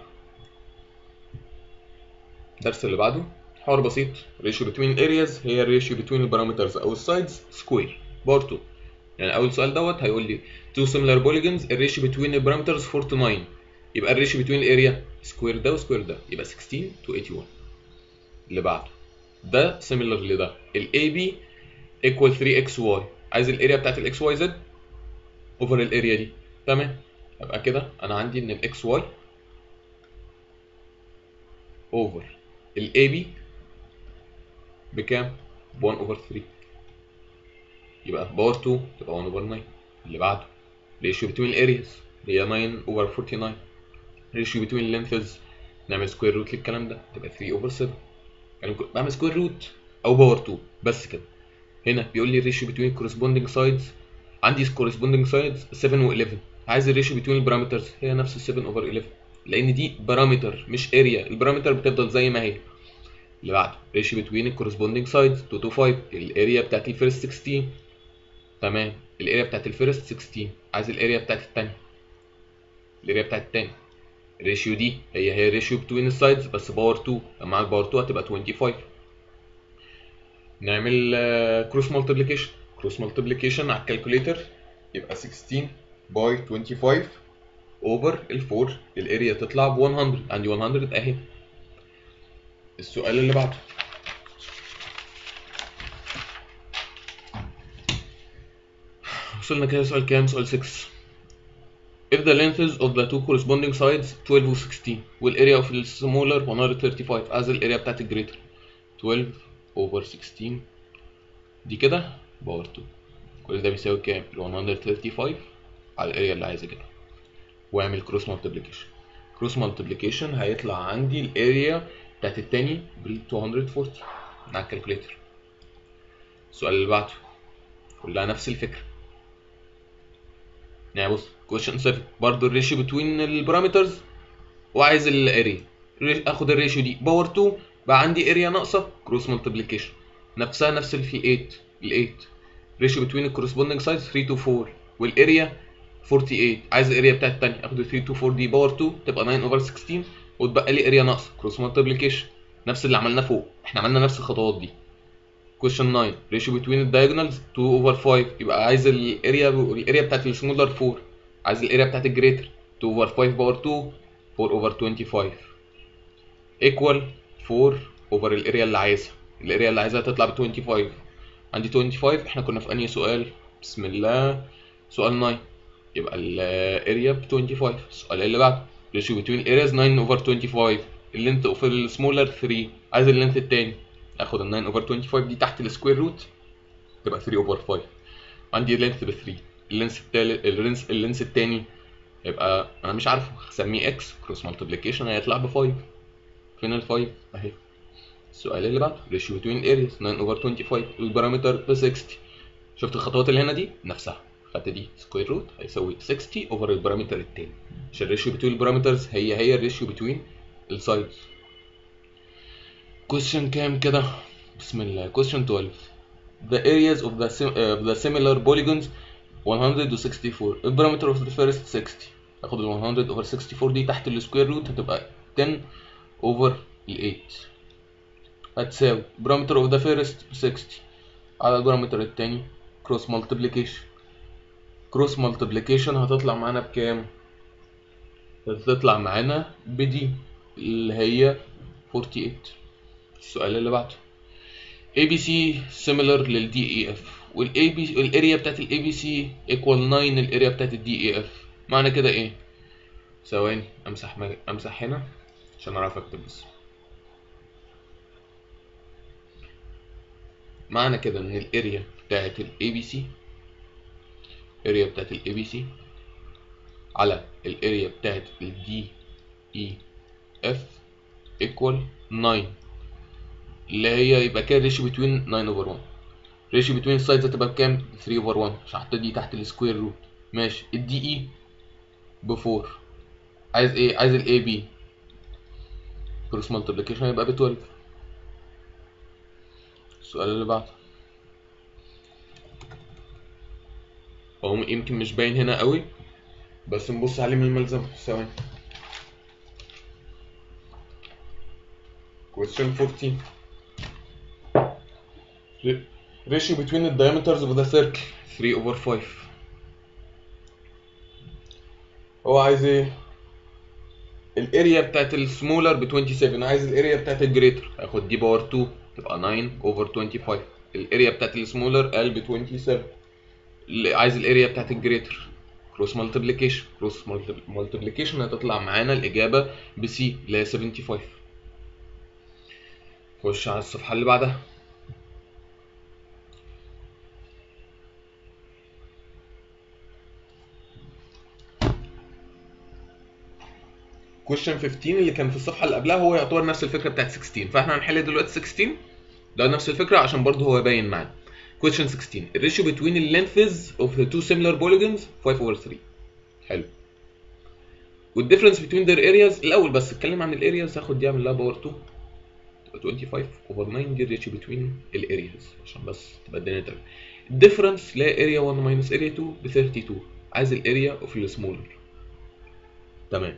الدرس اللي بعده حوار بسيط ريشيو بتوين الارياز هي الريشيو بتوين البارامترز او السايدز سكوير برضه يعني اول سؤال دوت هيقول لي تو سيميلار بوليجونز الريشيو بتوين البارامترز 4 to 9 يبقى الريشيو بتوين الاريا سكوير ده وسكوير ده يبقى 16 to 81 اللي بعده ده سيميلر لده ال AB equal 3xy عايز الاريا بتاعت الاكس واي زد اوفر الاريا دي تمام يبقى كده انا عندي ان الاكس واي اوفر الاي بي بكام؟ ب 1 اوفر 3 يبقى باور 2 تبقى 1 اوفر 9 اللي بعده ريشيو بتوين الارياز هي 9 اوفر 49 ريشيو بتوين اللينثز نعمل سكوير روت للكلام ده تبقى 3 اوفر 7 يعني بعمل سكوير روت او باور 2 بس كده هنا بيقول لي الريشيو بتوين كورسبوندينج سايدز عندي كورسبوندينج سايدز 7 و11 عايز الريشيو بتوين البارامترز هي نفس ال 7 اوفر 11 لان دي بارامتر مش اريا البارامتر بتفضل زي ما هي اللي بعده ريشيو بتوين الكورسبوندينج سايدز 2 تو 5 الاريا بتاعت الفيرست 16 تمام الاريا بتاعت الفيرست 16 عايز الاريا بتاعت الثانيه الاريا بتاعت الثاني الريشيو دي هي هي الريشيو بتوين السايدز بس باور 2 لما معاك باور 2 هتبقى 25 نعمل كروس مالتيبليكيشن كروس مالتيبليكيشن على الكالكوليتر يبقى 16 باي 25 اوفر ال 4 الاريا تطلع ب 100 عندي 100 اهي السؤال اللي بعده وصلنا كده سؤال كام سؤال 6 If the lengths of the two corresponding sides 12 و 16 والاريا of the smaller 135 as الاريا بتاعت الجريتر 12 over 16 دي كده باور 2 كل ده بيساوي كام؟ ال 135 على الاريا اللي عايز اجيبها واعمل كروس مالتيبليكيشن كروس مالتيبليكيشن هيطلع عندي الاريا بتاعت التاني ب 240 مع الكالكوليتر السؤال اللي بعده كلها نفس الفكرة يعني بص كويشن 7 برضه الريشيو بتوين البارامترز وعايز الاريا اخد الريشيو دي باور 2 بقى عندي اريا ناقصه كروس مالتيبليكيشن نفسها نفس اللي في 8 ال 8 ريشيو بتوين الكورسبوندينج سايز 3 تو 4 والاريا 48 عايز الاريا بتاعت الثانيه اخد 3 تو 4 دي باور 2 تبقى 9 اوفر 16 وتبقى لي اريا ناقصه كروس مالتيبليكيشن نفس اللي عملناه فوق احنا عملنا نفس الخطوات دي كويشن 9 ريشيو بتوين الدايجونالز 2 اوفر 5 يبقى عايز الاريا الاريا بتاعت السمولر 4 عايز الاريا بتاعت الجريتر 2 اوفر 5 باور 2 4 اوفر 25 ايكوال 4 اوفر الاريا اللي عايزها الاريا اللي عايزها تطلع ب 25 عندي 25 احنا كنا في انهي سؤال بسم الله سؤال 9 يبقى الاريا ب 25 السؤال اللي بعده ريشيو بتوين الارياز 9 اوفر 25 اللينث اوف السمولر 3 عايز اللينث التاني اخد ال 9 اوفر 25 دي تحت السكوير روت تبقى 3 اوفر 5 عندي اللينث ب 3 اللينث التالت اللينث اللينث التاني يبقى انا مش عارفه هسميه اكس كروس مالتيبليكيشن هيطلع ب 5 فين ال 5 اهي السؤال اللي بعده ريشيو بتوين ارياز 9 اوفر 25 البارامتر ب 60 شفت الخطوات اللي هنا دي نفسها خدت دي سكوير روت هيساوي 60 اوفر البارامتر التاني عشان الريشيو بتوين البارامترز هي هي الريشيو بتوين السايدز كويشن كام كده بسم الله كويشن 12 the areas of the, sim uh, the similar polygons 164 البارامتر اوف the first 60 اخد ال 100 اوفر 64 دي تحت السكوير روت هتبقى 10 اوفر ال 8 هتساوي بارامتر اوف ذا فيرست 60 على البارامتر التاني كروس مالتيبليكيشن كروس مالتيبليكيشن هتطلع معانا بكام؟ هتطلع معانا بدي اللي هي 48 السؤال اللي بعده ABC similar لل DEF وال AB الاريا بتاعت ال ABC equal 9 الاريا بتاعت ال DEF معنى كده ايه؟ ثواني امسح مج... امسح هنا عشان اعرف اكتب بس معنى كده ان الاريا بتاعت ال ABC الاريا بتاعت ال ABC على الاريا بتاعت ال DEF equal 9 اللي هي يبقى كده ريشيو بتوين 9 اوفر 1 ريشيو بتوين السايدز هتبقى بكام 3 اوفر 1 عشان حطيت دي تحت السكوير روت ماشي الدي اي ب 4 عايز ايه عايز الاي بي كروس مالتيبليكيشن يبقى ب 12 السؤال اللي بعده هو يمكن مش باين هنا قوي بس نبص عليه من الملزمة ثواني question 14 ratio between the diameters of the circle 3 over 5 هو عايز ايه الاريا بتاعت السمولر ب 27 عايز الاريا بتاعت الجريتر هاخد دي باور 2 تبقى 9 اوفر 25 الاريا بتاعت السمولر قال ب 27 اللي عايز الاريا بتاعت الجريتر كروس مالتيبليكيشن كروس مالتيبليكيشن هتطلع معانا الاجابه بسي اللي هي 75 خش على الصفحه اللي بعدها كويشن 15 اللي كان في الصفحه اللي قبلها هو يعتبر نفس الفكره بتاعت 16 فاحنا هنحل دلوقتي 16 ده نفس الفكره عشان برضه هو باين معانا question 16 الريشيو between the lengths of the two similar polygons 5 over 3 حلو والديفرنس between their areas الاول بس اتكلم عن الارياز هاخد دي اعمل لها باور 2 تبقى 25 over 9 دي الريشيو between الارياز عشان بس تبقى الدنيا تمام الديفرنس اللي هي اريا 1 minus اريا 2 ب 32 عايز الاريا اوف السمولر تمام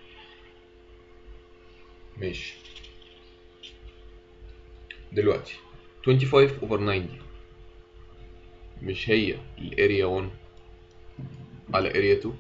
ماشي دلوقتي 25 over 9 دي مش هي الاريا 1 على اريا 2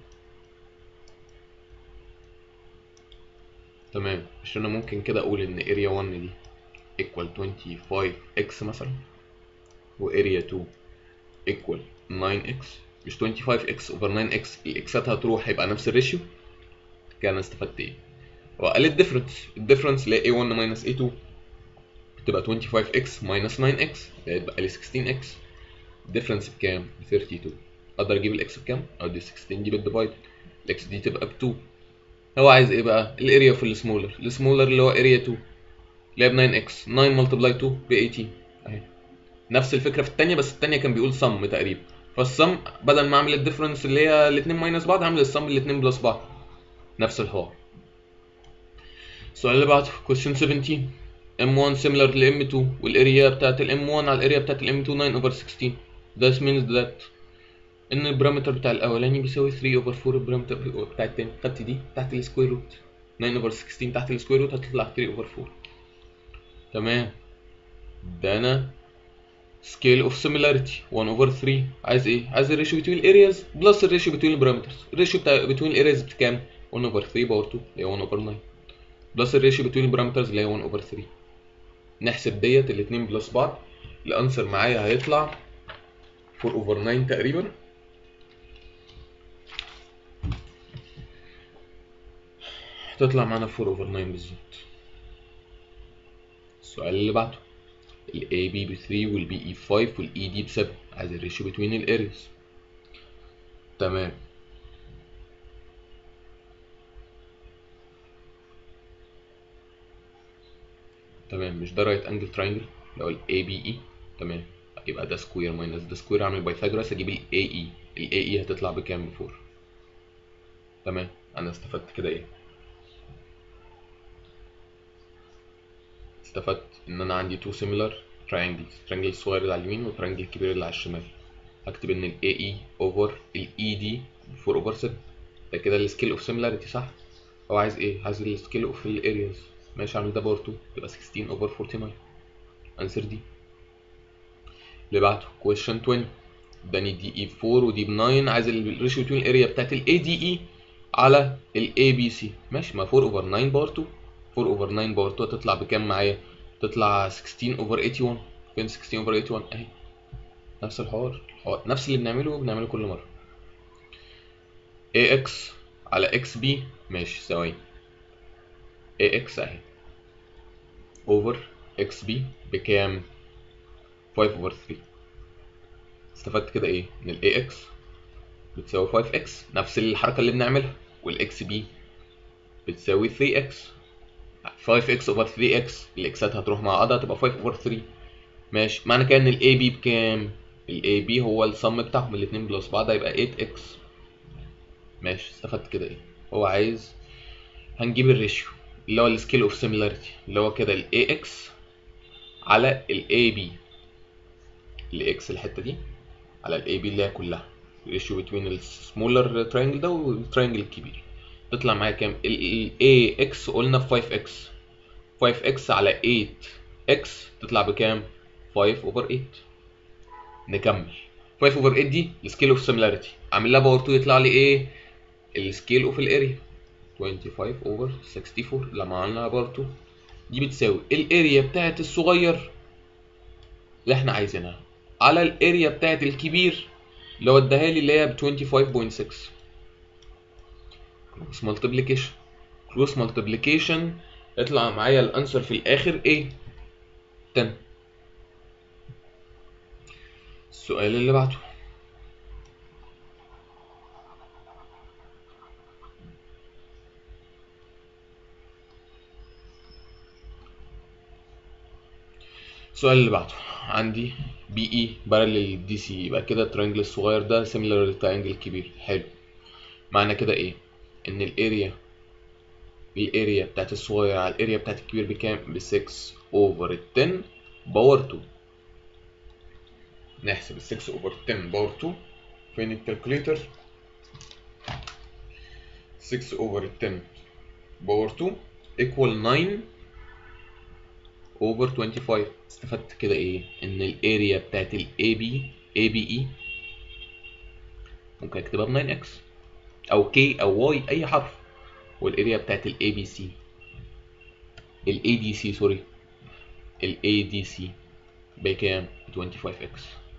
تمام مش انا ممكن كده اقول ان اريا 1 دي equal 25 x مثلا واريا 2 equal 9x مش 25x over 9x الاكسات هتروح هيبقى نفس الريشيو كده انا استفدت ايه هو قال الديفرنس الديفرنس اللي هي a1 minus a2 بتبقى 25x minus 9x هيبقى لي 16x الديفرنس بكام؟ ب 32 اقدر اجيب الاكس بكام؟ اودي 16 دي بالديفايد الاكس دي تبقى ب 2 هو عايز ايه بقى؟ الاريا في السمولر السمولر اللي هو اريا 2 اللي هي ب 9 اكس 9 ملتبلاي 2 ب 18 اهي نفس الفكره في الثانيه بس الثانيه كان بيقول سم تقريبا فالسم بدل ما اعمل الديفرنس اللي هي الاثنين ماينس بعض هعمل السم الاثنين بلس بعض نفس الحوار السؤال اللي بعده question 17 M1 similar ل M2 والاريا بتاعت ال M1 على الاريا بتاعت ال M2 9 over 16 This means that ان البارامتر بتاع الاولاني بيساوي 3 over 4 البارامتر بتاع التاني خدت دي تحت السكوير روت 9 over 16 تحت السكوير روت هتطلع 3 over 4 تمام ده انا scale of similarity 1 over 3 عايز ايه؟ عايز الريشيو بتوين الارياز بلس الريشيو بتوين البارامترز الريشيو بتاع بتوين الارياز بكام؟ 1 over 3 باور 2 اللي هي 1 over 9 بلس الريشيو بتوين البارامترز اللي هي 1 over 3 نحسب ديت الاتنين بلس بعض الانسر معايا هيطلع 4 over 9 تقريبا هتطلع معانا 4 over 9 بالظبط السؤال اللي بعده ال AB ب 3 وال BE 5 وال ED ب 7 عايز الريشيو بتوين الاريز تمام تمام مش ده رايت انجل تراينجل اللي هو ال ABE تمام يبقى ده سكوير ماينس ده سكوير اعمل بايثاغورس اجيب ال AE ال AE هتطلع بكام ب 4 تمام انا استفدت كده ايه استفدت ان انا عندي تو سيميلار تراينجلز تراينجل الصغير اللي على اليمين والتراينجل الكبير اللي على الشمال هكتب ان ال AE اوفر ال ED 4 اوفر 7 ده كده السكيل اوف سيميلاريتي صح هو عايز ايه عايز السكيل اوف الارياز ماشي اعمل ده باور 2 تبقى 16 اوفر 49 انسر دي اللي بعده question 20 اداني دي اي 4 ودي ب 9 عايز الريشيو بتوين الاريا بتاعت الاي دي اي على الاي بي سي ماشي ما 4 اوفر 9 باور 2 4 اوفر 9 باور 2 هتطلع بكام معايا؟ تطلع 16 اوفر 81 فين 16 اوفر 81 اهي نفس الحوار الحوار نفس اللي بنعمله بنعمله كل مره ax على xb ماشي ثواني ax اهي اوفر xb بكام 5 اوفر 3 استفدت كده ايه ان ال ax بتساوي 5x نفس الحركه اللي بنعملها والاكس بي بتساوي 3x 5x اوفر 3x الاكسات هتروح مع بعضها هتبقى 5 اوفر 3 ماشي معنى كده ان الاي بي بكام الاي بي هو الصم بتاعهم الاثنين بلس بعض هيبقى 8x ماشي استفدت كده ايه هو عايز هنجيب الريشيو اللي هو السكيل اوف سيميلاريتي اللي هو كده الاي اكس على الاي بي الاكس الحته دي على الاي بي اللي هي كلها الريشيو بتوين السمولر تراينجل ده والتراينجل الكبير تطلع معايا كام ال اكس قلنا 5 اكس 5 اكس على 8 اكس تطلع بكام 5 اوفر 8 نكمل 5 اوفر 8 دي السكيل اوف سيميلاريتي اعمل لها باور 2 يطلع لي ايه السكيل اوف الاريا 25 over 64 لما عملنا بار 2 دي بتساوي الاريا بتاعت الصغير اللي احنا عايزينها على الاريا بتاعت الكبير اللي هو اداها لي اللي هي ب 25.6 كروس مالتيبليكيشن كروس مالتيبليكيشن يطلع معايا الانسر في الاخر ايه 10 السؤال اللي بعده السؤال اللي بعده عندي بي اي بارلل دي سي يبقى كده الترينجل الصغير ده سيميلر للترينجل الكبير حلو معنى كده ايه ان الاريا الاريا بتاعت الصغير على الاريا بتاعت الكبير بكام ب 6 اوفر 10 باور 2 نحسب ال 6 اوفر 10 باور 2 فين الكالكوليتر 6 اوفر 10 باور 2 equal 9 اوفر 25 استفدت كده ايه ان الاريا بتاعت ال AB ABE ممكن اكتبها ب 9x او K او Y اي حرف والاريا بتاعت ال ABC ال ADC سوري ال ADC بكام 25x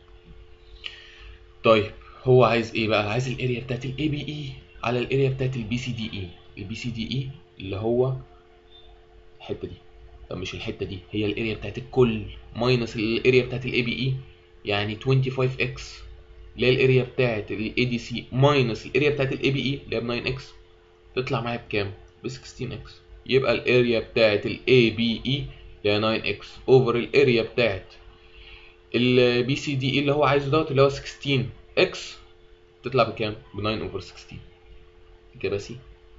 طيب هو عايز ايه بقى عايز الاريا بتاعت ال ABE على الاريا بتاعت ال BCDE ال BCDE اللي هو الحته دي طب مش الحته دي هي الاريا بتاعت الكل ماينس الاريا بتاعت الاي بي اي يعني 25 اكس اللي هي الاريا بتاعت الاي دي سي ماينس الاريا بتاعت الاي بي اي اللي هي ب 9 اكس تطلع معايا بكام؟ ب 16 اكس يبقى الاريا بتاعت الاي بي اي اللي هي 9 اكس اوفر الاريا بتاعت البي سي دي اي اللي هو عايزه دوت اللي هو 16 اكس تطلع بكام؟ ب 9 اوفر 16 اجابه سي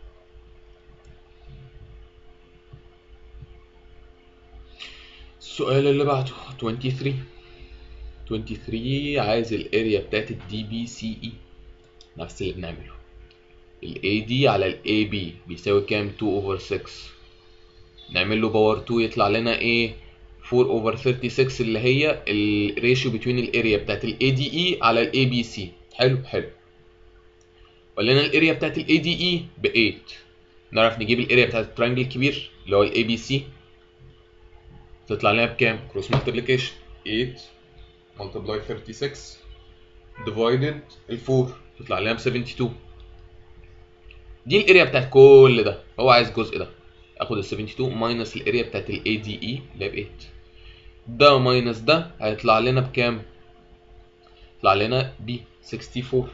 السؤال اللي بعده 23 23 عايز الاريا بتاعت الدي بي سي اي نفس اللي بنعمله الاي دي على الاي بي بيساوي كام 2 اوفر 6 نعمل له باور 2 يطلع لنا ايه 4 اوفر 36 اللي هي الريشيو بتوين الاريا بتاعت الاي دي اي على الاي بي سي حلو حلو ولنا الاريا بتاعت الاي دي اي ب 8 نعرف نجيب الاريا بتاعت الترينجل الكبير اللي هو الاي بي سي تطلع لنا بكام؟ كروس مالتيبليكيشن 8 ملتبلاي 36 ديفايدد ال 4 تطلع لنا ب 72 دي الاريا بتاعت كل ده هو عايز الجزء ده اخد ال 72 ماينس الاريا بتاعت الاي دي اي اللي هي ب 8 ده ماينس ده هيطلع لنا بكام؟ يطلع لنا ب 64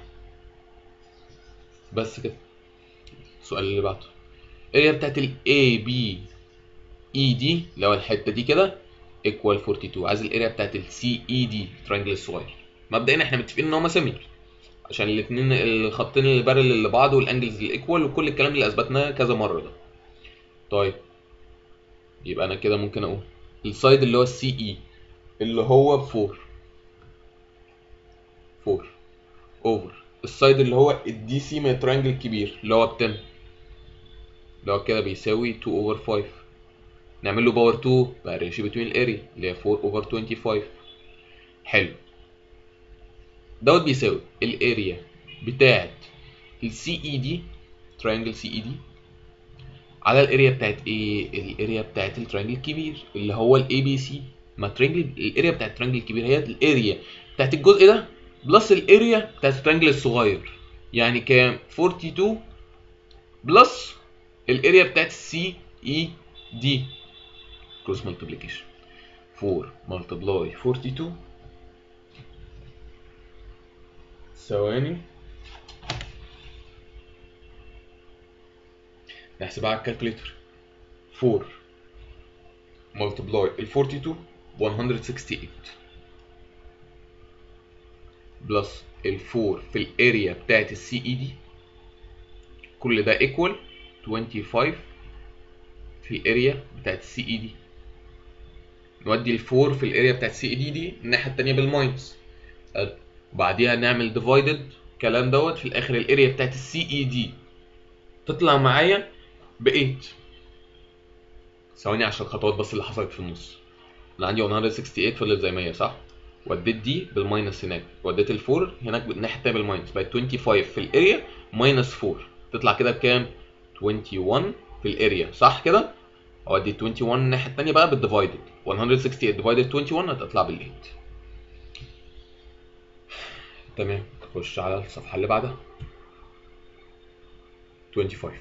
بس كده السؤال اللي بعده الاريا بتاعت الاي بي اي دي اللي هو الحته دي كده ايكوال 42 عايز الاريا بتاعت السي اي دي ترينجل الصغير مبدئيا احنا متفقين ان هما سيميلر عشان الاثنين الخطين اللي بارل لبعض والانجلز الايكوال وكل الكلام اللي اثبتناه كذا مره ده طيب يبقى انا كده ممكن اقول السايد اللي هو السي اي اللي هو ب 4 4 اوفر السايد اللي هو الدي سي من الترينجل الكبير اللي هو ب 10 اللي هو كده بيساوي 2 اوفر 5 نعمل له باور 2 بقى ريشيو بتوين الاريا اللي هي 4 اوفر 25 حلو دوت بيساوي الاريا بتاعت السي اي دي ترينجل سي اي دي على الاريا بتاعت ايه الاريا بتاعت الترينجل الكبير اللي هو الاي بي سي ما ترينجل الاريا بتاعت الترينجل الكبير هي الاريا بتاعت الجزء ده بلس الاريا بتاعت الترينجل الصغير يعني كام 42 بلس الاريا بتاعت السي اي دي كروس مالتيبليكيشن 4 ملتبلاي 42 ثواني نحسبها على الكالكوليتر 4 ملتبلاي ال 42 ب 168 بلس ال 4 في الاريا بتاعت السي اي دي كل ده ايكوال 25 في الاريا بتاعت السي اي دي نودي ال 4 في الاريا بتاعت السي اي دي دي الناحيه التانيه بالماينس وبعديها نعمل ديفايدد الكلام دوت في الاخر الاريا بتاعت السي اي دي تطلع معايا ب 8 ثواني عشان الخطوات بس اللي حصلت في النص انا عندي 168 فضلت زي ما هي صح وديت دي بالماينس هناك وديت ال 4 هناك الناحيه التانيه بالماينس بقت 25 في الاريا ماينس 4 تطلع كده بكام 21 في الاريا صح كده اودي 21 الناحيه الثانيه بقى بالديفايدد 168 ديفايدد 21 هتطلع بال 8 تمام نخش على الصفحه اللي بعدها 25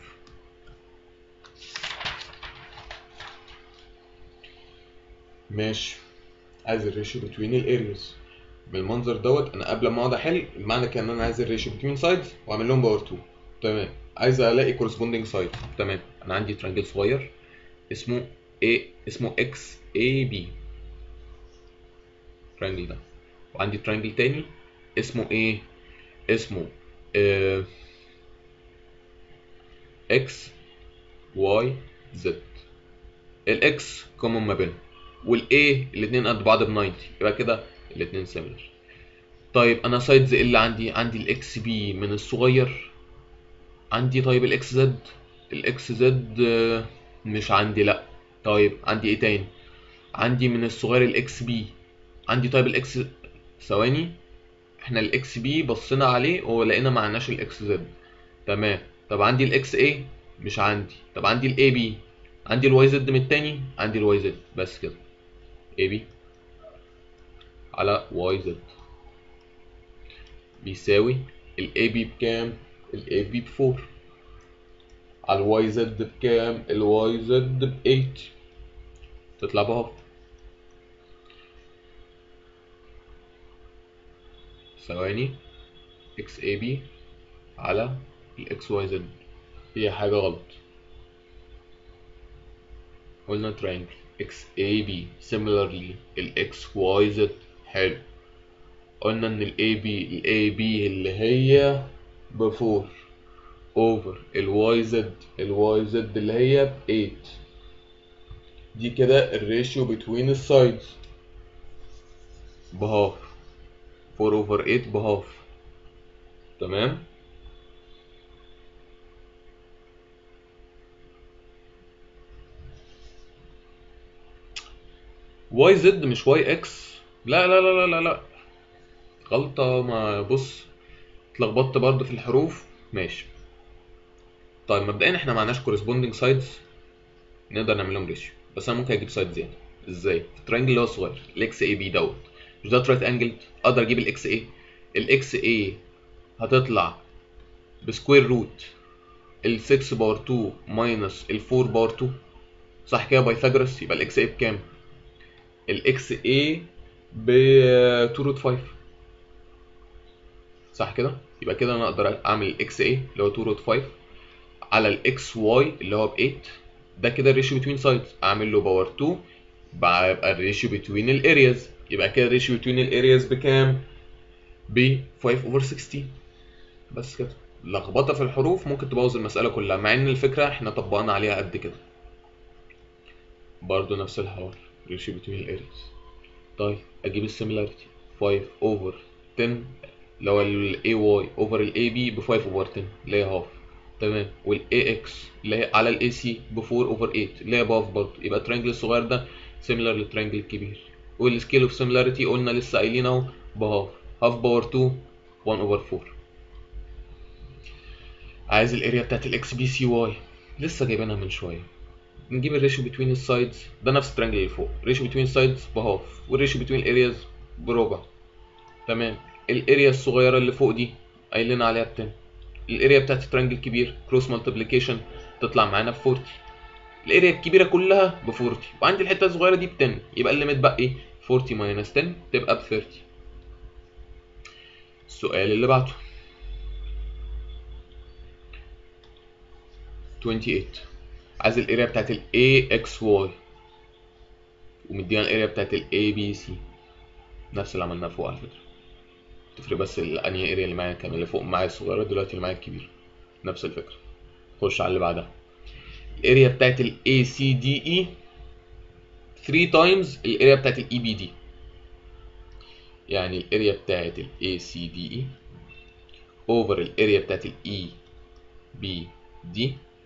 ماشي عايز الريشيو بتوين الارياز بالمنظر دوت انا قبل ما اقعد احل المعنى كان ان انا عايز الريشيو بتوين سايدز واعمل لهم باور 2 تمام عايز الاقي كورسبوندينج سايد تمام انا عندي ترانجل صغير اسمه A اسمه اكس اي بي ترانجل ده وعندي ترانجل تاني اسمه ايه اسمه آه اكس واي زد الاكس كومن ما بينهم والاي الاثنين قد بعض ب 90 يبقى كده الاثنين سيميلر طيب انا سايدز ايه اللي عندي عندي الاكس بي من الصغير عندي طيب الاكس زد الاكس زد مش عندي لا طيب عندي ايه تاني عندي من الصغير الاكس بي عندي طيب الاكس ثواني احنا الاكس بي بصينا عليه ولقينا ما عندناش الاكس زد تمام طب عندي الاكس اي مش عندي طب عندي الاي بي عندي الواي زد من التاني عندي الواي زد بس كده اي بي على واي زد بيساوي الاي بي بكام الاي بي ب 4 على الواي زد بكام الواي زد ب 8 تطلع بهاف ثواني اكس اي بي على الاكس واي زد هي حاجة غلط قلنا triangle اكس اي بي similarly الاكس واي زد حلو قلنا ان الاي بي الاي بي اللي هي ب 4 اوفر الواي زد الواي زد اللي هي ب 8 دي كده الريشيو بتوين السايدز بهاف 4 اوفر 8 بهاف تمام واي زد مش واي اكس لا لا لا لا لا لا غلطة ما بص اتلخبطت برضو في الحروف ماشي طيب مبدئيا احنا معناش كورسبوندينج سايدز نقدر نعمل لهم ريشيو بس انا ممكن اجيب سايد زياده ازاي في الترينجل اللي هو صغير الاكس اي بي دوت مش ده ترايت انجل اقدر اجيب الاكس اي الاكس اي هتطلع بسكوير روت ال 6 باور 2 ماينس ال 4 باور 2 صح كده بايثاغورس يبقى الاكس اي بكام الاكس اي ب 2 روت 5 صح كده يبقى كده انا اقدر اعمل الاكس اي اللي هو 2 روت 5 على الاكس واي اللي هو ب 8 ده كده الريشيو بتوين سايدز اعمل له باور 2 بقى يبقى الريشيو بتوين الارياز يبقى كده الريشيو بتوين الارياز بكام ب 5 اوفر 16 بس كده لخبطه في الحروف ممكن تبوظ المساله كلها مع ان الفكره احنا طبقنا عليها قد كده برضو نفس الحوار ريشيو بتوين الارياز طيب اجيب السيميلاريتي 5 اوفر 10 اللي هو الاي واي اوفر الاي بي ب 5 اوفر 10 اللي هي هاف تمام والاي اكس اللي هي على الاي سي ب 4 اوفر 8 اللي هي باف برضه يبقى الترينجل الصغير ده سيميلر للترينجل الكبير والسكيل اوف سيميلاريتي قلنا لسه قايلين اهو بهاف هاف باور 2 1 اوفر 4 عايز الاريا بتاعت الاكس بي سي واي لسه جايبينها من شويه نجيب الريشيو بتوين السايدز ده نفس الترينجل اللي فوق ريشيو بتوين السايدز بهاف والريشيو بتوين الارياز بربع تمام الاريا الصغيره اللي فوق دي قايلين عليها ب 10 الاريا بتاعت الترينجل الكبير كروس مالتيبليكيشن تطلع معانا ب 40 الاريا الكبيره كلها ب 40 وعندي الحته الصغيره دي ب 10 يبقى اللي متبقي 40 ماينس 10 تبقى ب 30 السؤال اللي بعده 28 عايز الاريا بتاعت ال AXY ومدينا الاريا بتاعت ال ABC نفس اللي عملناه فوق على فكرة تفرق بس الانهي اريا اللي معايا كان اللي فوق معايا الصغيرة دلوقتي اللي معايا الكبير نفس الفكرة خش على اللي بعدها الاريا بتاعت ال ACDE 3 تايمز الاريا بتاعت ال EBD يعني الاريا بتاعت ال ACDE اوفر الاريا بتاعت ال EBD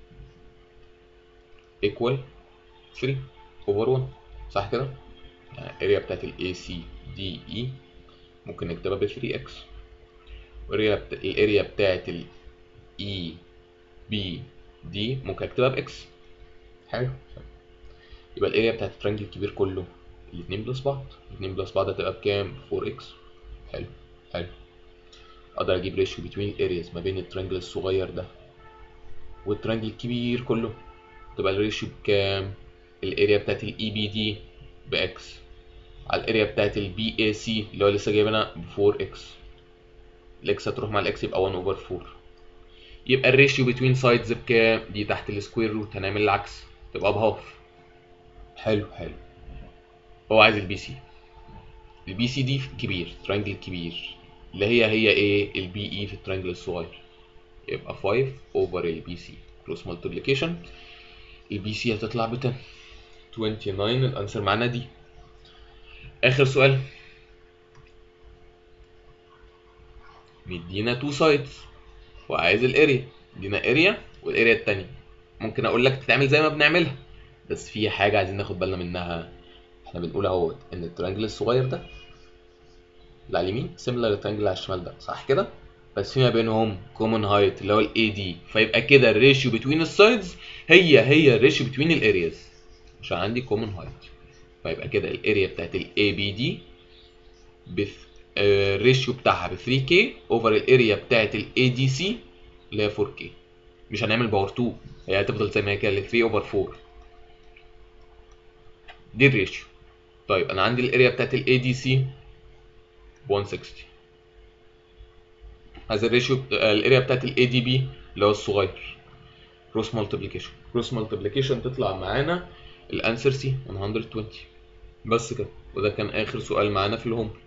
equal 3 over 1 صح كده؟ يعني الاريا بتاعت ال ACDE ممكن نكتبها ب 3x والاريا بتا... الاريا بتاعت ال EBD دي ممكن اكتبها باكس حلو يبقى الاريا بتاعت الترانجل الكبير كله الاتنين بلس بعض الاتنين بلس بعض هتبقى بكام 4 اكس حلو حلو اقدر اجيب ريشيو بين الارياز ما بين الترانجل الصغير ده والترانجل الكبير كله تبقى الريشيو بكام الاريا بتاعت الاي بي دي باكس على الاريا بتاعت البي اي سي اللي هو لسه جايبنا ب 4 اكس الاكس هتروح مع الاكس يبقى 1 اوفر 4 يبقى الريشيو بتوين سايدز بكام دي تحت السكوير روت هنعمل العكس تبقى بهاف حلو حلو هو عايز البي سي البي سي دي كبير ترانجل كبير اللي هي هي ايه البي اي في الترانجل الصغير يبقى 5 اوفر البي سي كروس مالتيبليكيشن البي سي هتطلع ب 10 29 الانسر معانا دي اخر سؤال مدينا تو سايدز وعايز الاريا مدينا اريا والاريا التانية ممكن اقول لك تتعمل زي ما بنعملها بس في حاجة عايزين ناخد بالنا منها احنا بنقول اهوت ان الترانجل الصغير ده اللي على اليمين سيميلر للترانجل اللي على الشمال ده صح كده بس في ما بينهم كومن هايت اللي هو الاي دي فيبقى كده الريشيو بتوين السايدز هي هي الريشيو بتوين الارياز عشان عندي كومن هايت فيبقى كده الاريا بتاعت الاي بي دي الريشيو بتاعها ب 3 كي اوفر الاريا بتاعت الاي دي سي اللي هي 4 كي مش هنعمل باور 2 هي هتفضل زي ما هي كده 3 اوفر 4 دي الريشيو طيب انا عندي الاريا بتاعت الاي دي سي 160 عايز الريشيو الاريا بتاعت الاي دي بي اللي هو الصغير كروس مالتيبليكيشن كروس مالتيبليكيشن تطلع معانا الانسر سي 120 بس كده وده كان اخر سؤال معانا في الهوم